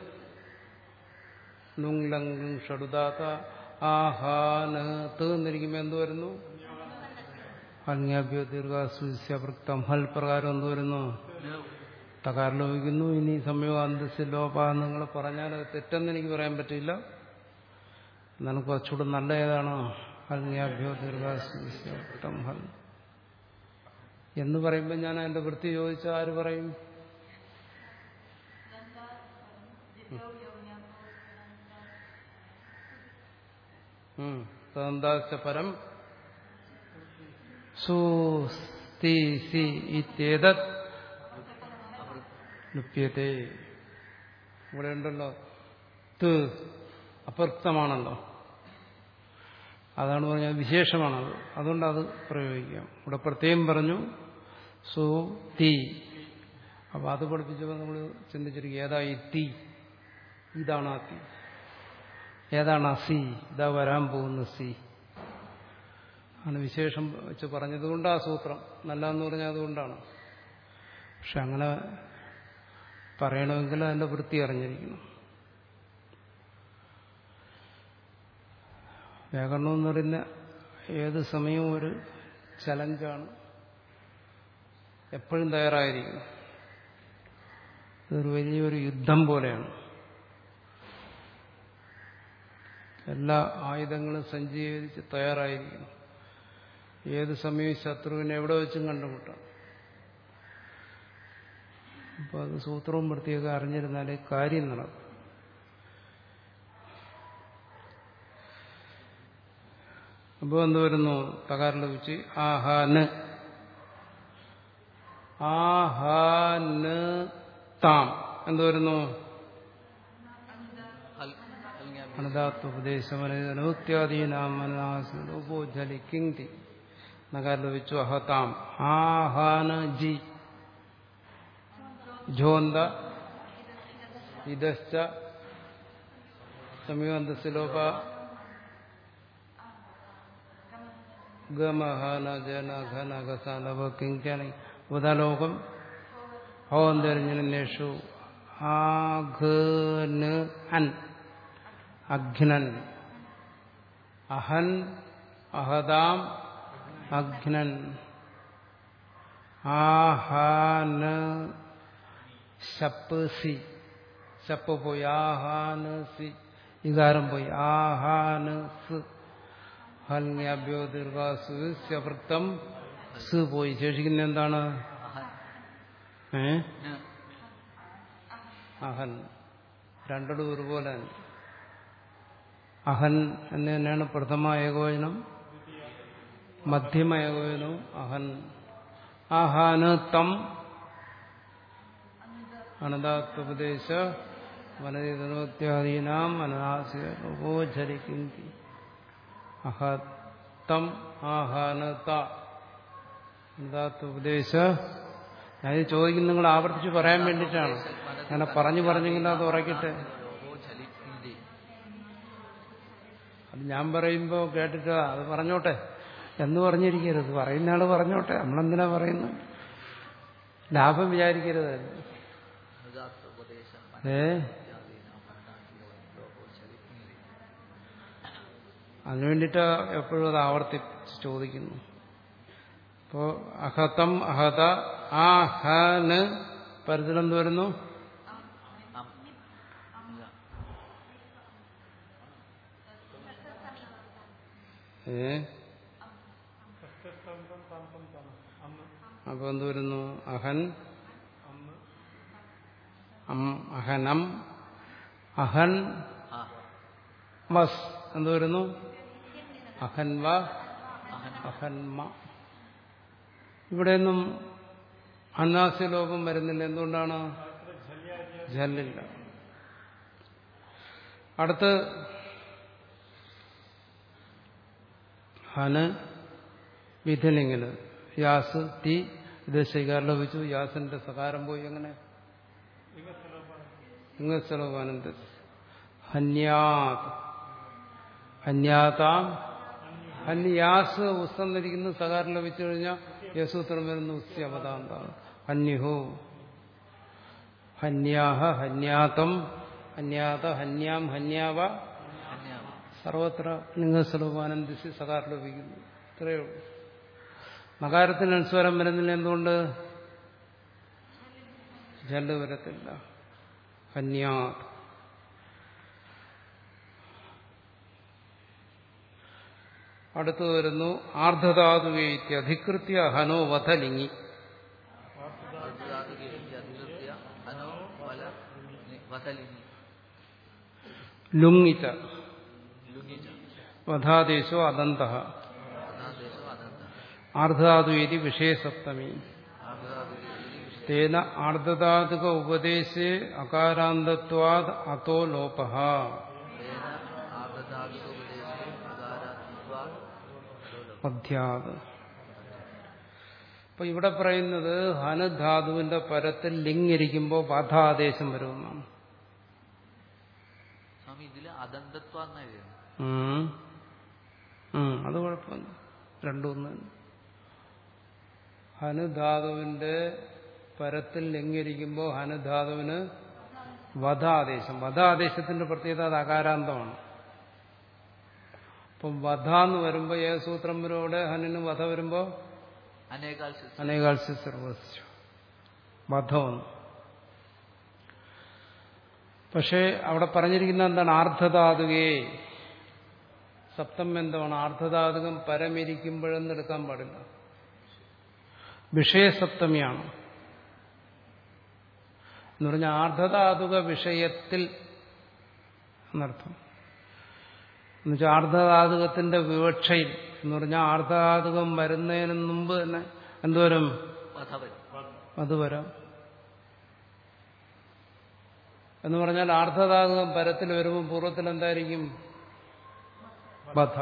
A: ലുങ് ലങ് ഷടുദാത്ത ആ ഹാന് ത് എന്നിരിക്കുമ്പോൾ എന്ത് വരുന്നു അന്യാഭ്യോ ദീർഘാസുസ്യവൃക്തം ഹൽ പ്രകാരം എന്ത് വരുന്നു തകാരം ലോപിക്കുന്നു ഇനി സമയം അന്തസ് ലോപ നിങ്ങൾ പറഞ്ഞാൽ അത് തെറ്റെന്ന് എനിക്ക് പറയാൻ പറ്റില്ല എന്നാലും കുറച്ചുകൂടെ നല്ല ഏതാണോ അന്യാഭ്യോ ദീർഘാസുസ്യവൃക്തം ഹൽ എന്ന് പറയുമ്പോൾ ഞാൻ അതിന്റെ വൃത്തി ചോദിച്ചാൽ ആര് പറയും തദന്താച്ച പരം സുസ്തി സി ഇത്യേതത് ലുപ്യത്തെ ഇവിടെ ഉണ്ടല്ലോ ത് അപൃക്തമാണല്ലോ അതാണ് പറഞ്ഞത് വിശേഷമാണത് അതുകൊണ്ട് അത് പ്രയോഗിക്കാം ഇവിടെ പ്രത്യേകം പറഞ്ഞു സു തീ അപ്പൊ അത് പഠിപ്പിച്ചപ്പോൾ നമ്മൾ ചിന്തിച്ചിരിക്കും ഏതാ ഈ തീ ഇതാണ് ആ തീ ഏതാണ് ആ സി ഇതാ വരാൻ പോകുന്ന സി ആണ് വിശേഷം വെച്ച് പറഞ്ഞതുകൊണ്ട് ആ സൂത്രം നല്ലതെന്ന് പറഞ്ഞാൽ അതുകൊണ്ടാണ് പക്ഷെ അങ്ങനെ പറയണമെങ്കിൽ അതിന്റെ വൃത്തി അറിഞ്ഞിരിക്കണം വ്യാകരണം എന്ന് പറയുന്ന ഏത് സമയവും ഒരു ചലഞ്ചാണ് എപ്പോഴും തയ്യാറായിരിക്കും ഇതൊരു വലിയൊരു യുദ്ധം പോലെയാണ് എല്ലാ ആയുധങ്ങളും സഞ്ചീകരിച്ച് തയ്യാറായിരിക്കണം ഏത് സമയവും ശത്രുവിനെ എവിടെ വെച്ചും കണ്ടുമുട്ടാം അപ്പോൾ അത് സൂത്രവും പ്രത്യേകം അറിഞ്ഞിരുന്നാലേ കാര്യം നടക്കും അപ്പോൾ എന്ത് വരുന്നു തകാരം ലഭിച്ച് ആഹാന് ആഹാന് താം എന്ത് വരുന്നു
B: ഹൽ ഹൽങ്യാ
A: അനദാത്വപദേശമനോത്യാദീനാമനാസോജലി കിങ്തി നകാരം ലഭിച്ചു അഹതാം ആഹാന ജി ഝോന്ത ഇതശ്ച സമീപന്തസ്ലോപ ഗമഹന ജന ഘന ഘസാലവ കിങ്ക്യാനി ഉദാലോകം ഹോന്തരിഞ്ഞു ആഘന് അൻ അഘ്നൻ അഹൻ അഹദാം അഘ്നൻ ആഹാന ശപ്പ് സി ശപ്പ് പോയി ആഹാന് സി വികാരം പോയി ആഹാന് സ് ഹൽങ്യാഭ്യോ ദീർഘാസു സ്യവൃത്തം സ് പോയി ശേഷിക്കുന്ന എന്താണ്
B: അഹൻ
A: ഏ
B: ന്
A: അഹൻ രണ്ടിടും ഒരുപോലെ തന്നെ അഹൻ എന്ന് തന്നെയാണ് പ്രഥമ ഏകോചനം മധ്യമ ഏകോചനവും അഹൻ ആഹാന് തം അനദാത്വപദേശ വനതിതനോത്യാദീനാം അനദാസികോചരിക്കുന്തി അഹത്തം ആഹാന് ത അനദാത്വപദേശ ഞാനിത് ചോദിക്കുന്നത് നിങ്ങൾ ആവർത്തിച്ച് പറയാൻ വേണ്ടിയിട്ടാണ് അങ്ങനെ പറഞ്ഞു പറഞ്ഞെങ്കിൽ അത് ഉറക്കട്ടെ
B: ലോകോ ചലിപ്പിന്തി
A: അത് ഞാൻ പറയുമ്പോൾ കേട്ടിട്ട് അത് പറഞ്ഞോട്ടെ എന്ന് പറഞ്ഞിരിക്കരുത് പറയുന്ന ആള് പറഞ്ഞോട്ടെ നമ്മളെന്തിനാ പറയുന്നത് ലാഭം വിചാരിക്കരുത്
B: ഉപദേശം
A: ഏ
B: ലോകോ ചലിപ്പിന്തി
A: അതിനുവേണ്ടിയിട്ട് എപ്പോഴും അത് ആവർത്തിച്ച് ചോദിക്കുന്നു അപ്പോ അഹതം അഹത ആ ഹന് പരത്തിലെന്ത് വരുന്നു
B: അം ഇല്ല.
A: ഏ
C: സത്യസ്തംഭം തമ്പം തമ അമ്മ
A: അപ്പൊ എന്ത് വരുന്നു അഹൻ
C: അമ്മ
A: അം അഹനം അഹൻ
B: ആ
A: മസ് എന്ത് വരുന്നു അഹൻവ
B: അഹൻ
A: അഹന്മ ഇവിടെയൊന്നും അന്നാസ്യലോകം വരുന്നില്ല എന്തുകൊണ്ടാണ്
C: അത്ര ജല്യാരി
A: ജല്ലില്ല അടുത്ത് ഹന് വിധലിംഗന് യാസ് ടി ഇത് ശൈകാരം ലഭിച്ചു യാസിന്റെ സകാരം പോയി എങ്ങനെ ഇങ്ങസ്വലോപാനന്ദ ഹന്യാത് ഹന്യാതാം ഹന്യാസ് ഉസ്തന്നിരിക്കുന്ന സകാരം ലഭിച്ചു കഴിഞ്ഞാൽ യസൂത്രം വരുന്ന ഉസ്യവതാന്താണ് ഹന്യുഹോ ഹന്യാഹ ഹന്യാതം ഹന്യാത ഹന്യാം ഹന്യാവ
B: അന്യാവ
A: സർവത്ര ലിംഗസ്വരൂപാനന്ദിച്ച് സകാരം ലഭിക്കുന്നു ഇത്രയേ ഉള്ളൂ നകാരത്തിന് അനുസ്വരം വരുന്നില്ല എന്തുകൊണ്ട് ജല്ല് വരത്തില്ല ഹന്യാത് അടുത്തു വരുന്നു ആർദ്ധധാതുവേത്തി അധികൃത്യ ഹനോ വധലിംഗി
B: ധാതുകെ അധികൃത്യ അനോ വല നി- വതലിനി
A: ലുങ്ങിച്ച
B: ലുങ്ങിച്ച
A: വധാദേശോ അദന്ത
B: അനാദേശോ അനന്ത
A: ആർദ്ധധാതുവേതി വിഷയസപ്തമി
B: ആർദ്ധാതുകെ ഇതി വിഷയ
A: തേന ആർദ്ധധാതുക ഉപദേശേ അകാരാന്തത്വാദ് അതോ ലോപ
B: തേന ആർദ്ധാതുകോപദേശേ അകാരാത്വാ
A: പദ്യാത് അപ്പൊ ഇവിടെ പറയുന്നത് ഹനുധാതുവിന്റെ പരത്തിൽ ലിംഗിരിക്കുമ്പോൾ വധാദേശം വരുമെന്നാണ്
B: സ്വാമി ഇതില് അദന്തത്വ എന്നായിരുന്നു
A: ഉം. ഉം, അത് കുഴപ്പമില്ല രണ്ടും ഒന്ന് തന്നെ. ഹനുധാതുവിന്റെ പരത്തിൽ ലിംഗിരിക്കുമ്പോൾ ഹനുധാതുവിന് വധാദേശം വധാദേശത്തിന്റെ പ്രത്യേകത അത് അകാരാന്തമാണ് അപ്പം വധ എന്ന് വരുമ്പോൾ ഏത് സൂത്രം വരോടെ ഹനിന് വധ വരുമ്പോൾ
B: അനേകാൽ ശിസ്യ
A: അനേകാൽസ്യ സർവസ്യ വധമെന്ന് പക്ഷേ അവിടെ പറഞ്ഞിരിക്കുന്ന എന്താണ് ആർദ്ധധാതുകേ സപ്തം എന്താണ് ആർദ്ധധാതുകം പരമിരിക്കുമ്പോഴെന്ന് എടുക്കാൻ പാടില്ല വിഷയസപ്തമിയാണ് എന്ന് പറഞ്ഞാൽ ആർദ്ധധാതുക വിഷയത്തിൽ എന്നർത്ഥം എന്നുവെച്ചാൽ ആർദ്ധധാതുകത്തിന്റെ വിവക്ഷയിൽ എന്ന് പറഞ്ഞാൽ ആർദ്ധധാതുകം വരുന്നതിന് മുമ്പ് തന്നെ എന്തുവരും
B: വധവൻ
A: അത് വരാം എന്ന് പറഞ്ഞാൽ ആർദ്ധധാതുകം പരത്തിൽ വരുമ്പോൾ പൂർവ്വത്തിൽ എന്തായിരിക്കും ബധ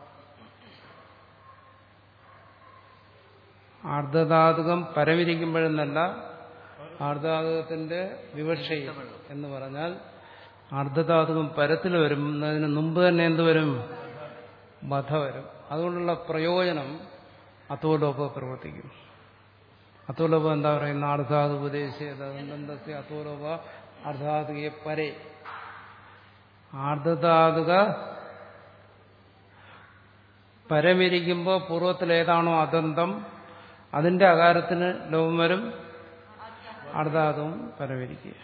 A: ആർദ്ധധാതുകം പരമിരിക്കുമ്പോഴെന്നല്ല ആർദ്ധധാതുകത്തിന്റെ വിവക്ഷയിൽ എന്ന് പറഞ്ഞാൽ ആർദ്ധധാതുകം പരത്തിൽ വരുന്നതിന് മുമ്പ് തന്നെ എന്ത് വരും ബധ വരും അതുകൊണ്ടുള്ള പ്രയോജനം അത്തോലോപ പ്രവർത്തിക്കും അത്തോലോപ എന്താ പറയുന്ന ആർദ്ധാതു ഉപദേശിച്ചത് അത്തോലോപ അർദ്ധാതുകയെ പരെ ആർദ്ധധാതുക പരമിരിക്കുമ്പോൾ പൂർവ്വത്തിൽ ഏതാണോ അതന്തം അതിന്റെ അകാരത്തിന് ലോകം വരും അർദ്ധാതുവും പരമിരിക്കുക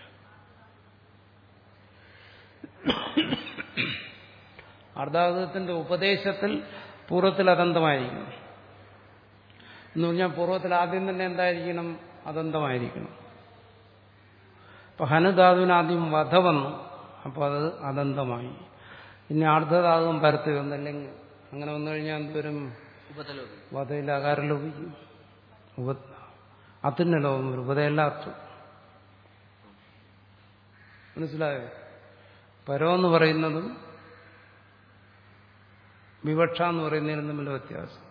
A: അർദ്ധാതുകത്തിന്റെ ഉപദേശത്തിൽ പൂർവ്വത്തിൽ അതന്തമായിരിക്കണം എന്ന് പറഞ്ഞാൽ പൂർവ്വത്തിൽ ആദ്യം തന്നെ എന്തായിരിക്കണം അതന്തമായിരിക്കണം അപ്പൊ ഹനുധാതുവിന് ആദ്യം വധ വന്നു അപ്പോൾ അത് അതന്തമായി ഇനി അർദ്ധധാതുവും പരത്തി വന്നില്ലെങ്കിൽ അങ്ങനെ വന്നു കഴിഞ്ഞാൽ എന്തുവരും
B: ഉപതലോകി
A: വധയിൽ അകാരം ലോപിക്കും ഉപ അത്തിന് ലോകം വരും ഉപതയല്ല അത്തു മനസ്സിലായോ പരമെന്ന് പറയുന്നതും വിവക്ഷ എന്ന് പറയുന്നതിനും തമ്മിൽ വ്യത്യാസം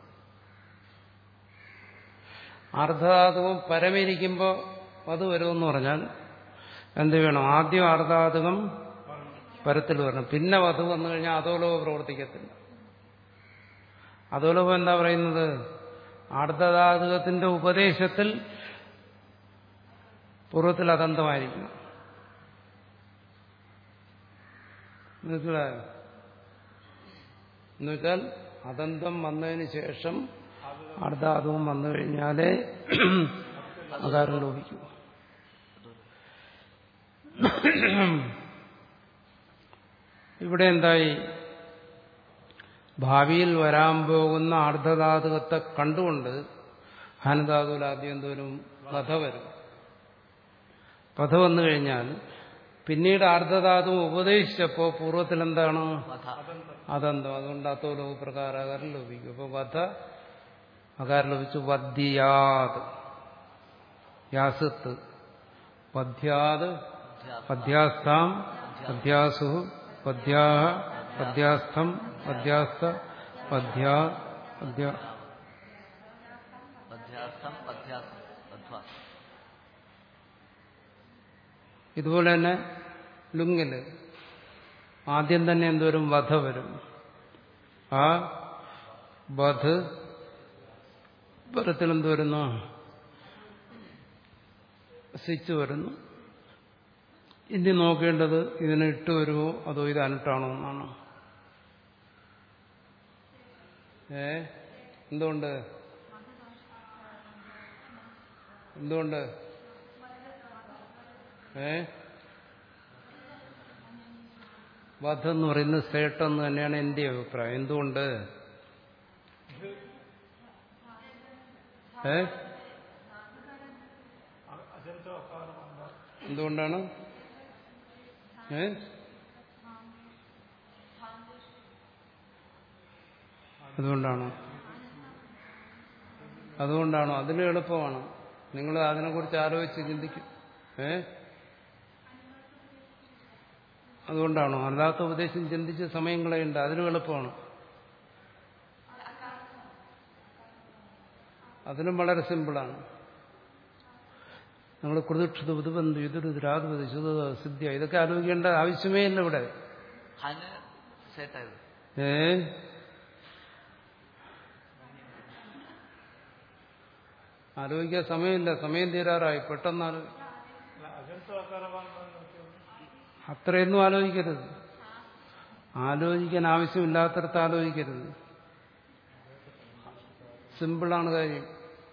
A: അർദ്ധധാതുകം പരമിരിക്കുമ്പോൾ അത് വരുമെന്ന് പറഞ്ഞാൽ എന്ത് വേണം ആദ്യം അർദ്ധാതുകം പരത്തിൽ വരണം പിന്നെ വധു വന്നു കഴിഞ്ഞാൽ അധോലോക പ്രവർത്തിക്കത്തില്ല അധോലോകം എന്താ പറയുന്നത് അർദ്ധധാതുകത്തിന്റെ ഉപദേശത്തിൽ പൂർവ്വത്തിൽ അതന്തമായിരിക്കണം മനസ്സിലായോ എന്നുവെച്ചാൽ അതന്തം വന്നതിന് ശേഷം അർദ്ധാതുവും വന്നു കഴിഞ്ഞാലേ അകാരം ലോപിക്കൂ ഇവിടെ എന്തായി ഭാവിയിൽ വരാൻ പോകുന്ന അർദ്ധധാതുകത്തെ കണ്ടുകൊണ്ട് ഹനധാതുവിൽ ആദ്യം എന്തോരും വധ വരും വധ വന്നു കഴിഞ്ഞാൽ പിന്നീട് അർദ്ധധാതു ഉപദേശിച്ചപ്പോൾ പൂർവ്വത്തിൽ എന്താണ്
B: വധ
A: അതെന്തോ അതുകൊണ്ട് അത്തോ ലോക പ്രകാരം അകാരം ലോപിക്കും അപ്പൊ വധ അകാരം ലോപിച്ചു വദ്യാത് യാസത്ത് വധ്യാത് പദ്യാസ്ഥാം പദ്യാസു പദ്യാ പദ്യാസ്ഥം പദ്യാസ്ഥ പദ്യാ പദ്യ
B: പദ്ധ്യാർത്ഥം പദ്ധ്യാസം പദ്ധ്വാസം
A: ഇതുപോലെ തന്നെ ലുങ്ങില് ആദ്യം തന്നെ എന്തോരും വധ വരും ആ വധ പരത്തിൽ എന്ത് വരുന്നു സ്വിച്ച് വരുന്നു ഇനി നോക്കേണ്ടത് ഇതിന് ഇട്ട് വരുമോ അതോ ഇത് അനിട്ടാണോ എന്നാണ് ഏ എന്തുകൊണ്ട് എന്തുകൊണ്ട് ഏ വധ എന്ന് പറയുന്നത് സേട്ടെന്ന് തന്നെയാണ് എന്റെ അഭിപ്രായം എന്തുകൊണ്ട് ഏ
C: അജന്തോ അകാരമാണ്
A: എന്തുകൊണ്ടാണ് ഏ അതുകൊണ്ടാണോ അതുകൊണ്ടാണോ അതിന് എളുപ്പമാണ് നിങ്ങൾ അതിനെക്കുറിച്ച് ആലോചിച്ച് ചിന്തിക്കും ഏ അതുകൊണ്ടാണോ അല്ലാത്ത ഉപദേശം ചിന്തിച്ച് സമയം കളയുണ്ട് അതിനും എളുപ്പമാണ് അതിനും വളരെ സിമ്പിളാണ് നമ്മൾ കൃതിക്ഷത ബുധബന്ധു ഇതൊരു ശുദ്ധ സിദ്ധ്യ ഇതൊക്കെ ആലോചിക്കേണ്ട ആവശ്യമേ ഇല്ല ഇവിടെ
B: ഹന് സേട്ടായത്
A: ഏ ആലോചിക്കാൻ സമയമില്ല സമയം തീരാറായി പെട്ടെന്ന് ആലോ-
C: അല്ല അജന്തോ അകാരമാണ് നോക്കിയത്
A: അത്രയൊന്നും ആലോചിക്കരുത് ആലോചിക്കാൻ ആവശ്യമില്ലാത്തടത്ത് ആലോചിക്കരുത് സിമ്പിളാണ് കാര്യം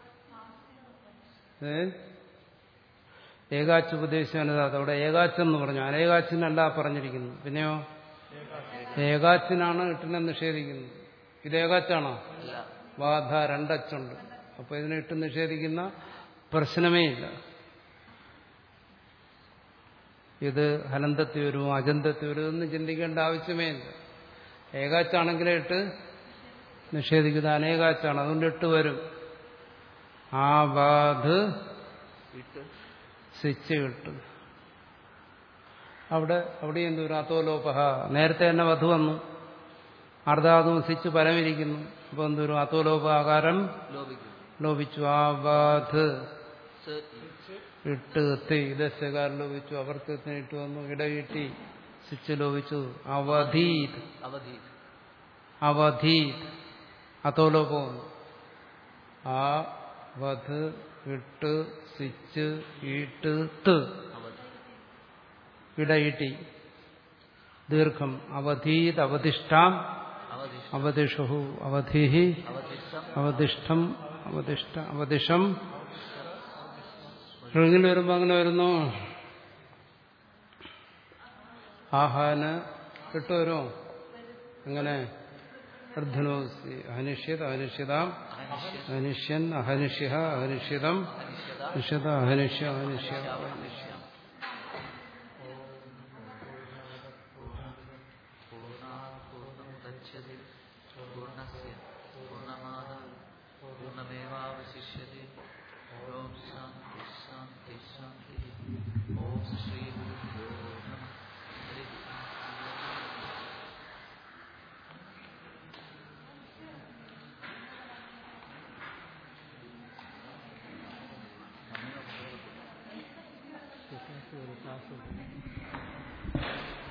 A: ഏ ഏകാച്ചുപദേശം അനുദാത അവിടെ ഏകാച്ചം എന്ന് പറഞ്ഞു അനേകാച്ചിനല്ല പറഞ്ഞിരിക്കുന്നു പിന്നെയോ ഏകാച്ചിനാണ് ഇട്ടിനെ നിഷേധിക്കുന്നത് ഇത് ഏകാച്ചാണോ
B: അല്ല
A: ബാധ രണ്ടച്ചുണ്ട് അപ്പൊ ഇതിനെ ഇട്ട് നിഷേധിക്കുന്ന പ്രശ്നമേ ഇല്ല ഇത് ഹനന്തത്തിൽ വരും അജന്തത്തിൽ വരും എന്ന് ചിന്തിക്കേണ്ട ആവശ്യമേ ഇല്ല ഏകാച്ചാണെങ്കിലേ ഇട്ട് നിഷേധിക്കുന്നത് അനേകാച്ചാണ് അതുകൊണ്ട് ഇട്ട് വരും ആ ബാധ്
B: ഇട്ട്
A: സ്വിച്ച് കിട്ടും അവിടെ അവിടെ എന്ത് വരും അത്തോലോപഹ നേരത്തെ തന്നെ വധു വന്നു അർദ്ധാതും സ്വിച്ച് പരമിരിക്കുന്നു അപ്പൊ എന്ത് വരും അത്തോലോപാകാരം
B: ലോപിക്കും
A: ലോപിച്ചു ആ ബാധ്
B: സ് ഇ.
A: ഇട്ട് തി ദശകാരം ലോപിച്ചു അവർക്ക് ഇട്ട് വന്നു ഇടവിട്ടി സ്വിച്ച് ലോപിച്ചു അവധീത്
B: അവധി
A: അവധീത് അത്തോലോപം വന്നു ആ വധ് ഇട്ട് സ്വിച്ച് ഈട്ട് ത്
B: അവധി
A: ഇടയിട്ടി ദീർഘം അവധീത് അവധിഷ്ഠാം
B: അവധി
A: അവധിഷു അവധി
B: അവധിഷ്ടം
A: അവധിഷ്ഠം അവധിഷ്ഠ അവധിഷം ഇങ്ങനെ വരുമ്പോ അങ്ങനെ വരുന്നു ആഹാന് കിട്ടുവരോ എങ്ങനെ അർദ്ധനോസി അഹനിഷ്യത് അഹനിഷ്യതാം
B: അഹനിഷ്യ
A: അഹനിഷ്യൻ അഹനിഷ്യ അഹനിഷ്യതം
B: അനിഷ്യത
A: നിഷ്യത അഹനിഷ്യ അഹനിഷ്യ
B: അനിഷ്യം പൂർണ്ണമുദച്ഛതി പൂർണ്ണസ്യ പൂർണ്ണമാദായ പൂർണ്ണമേവാവശിഷ്യത്തെ ഓം ശാന്തി ശാന്തി ശാന്തി ഓം ശ്രീ ഗുരുഭ്യോ നമഃ ഹരി
A: ക്ലാസ്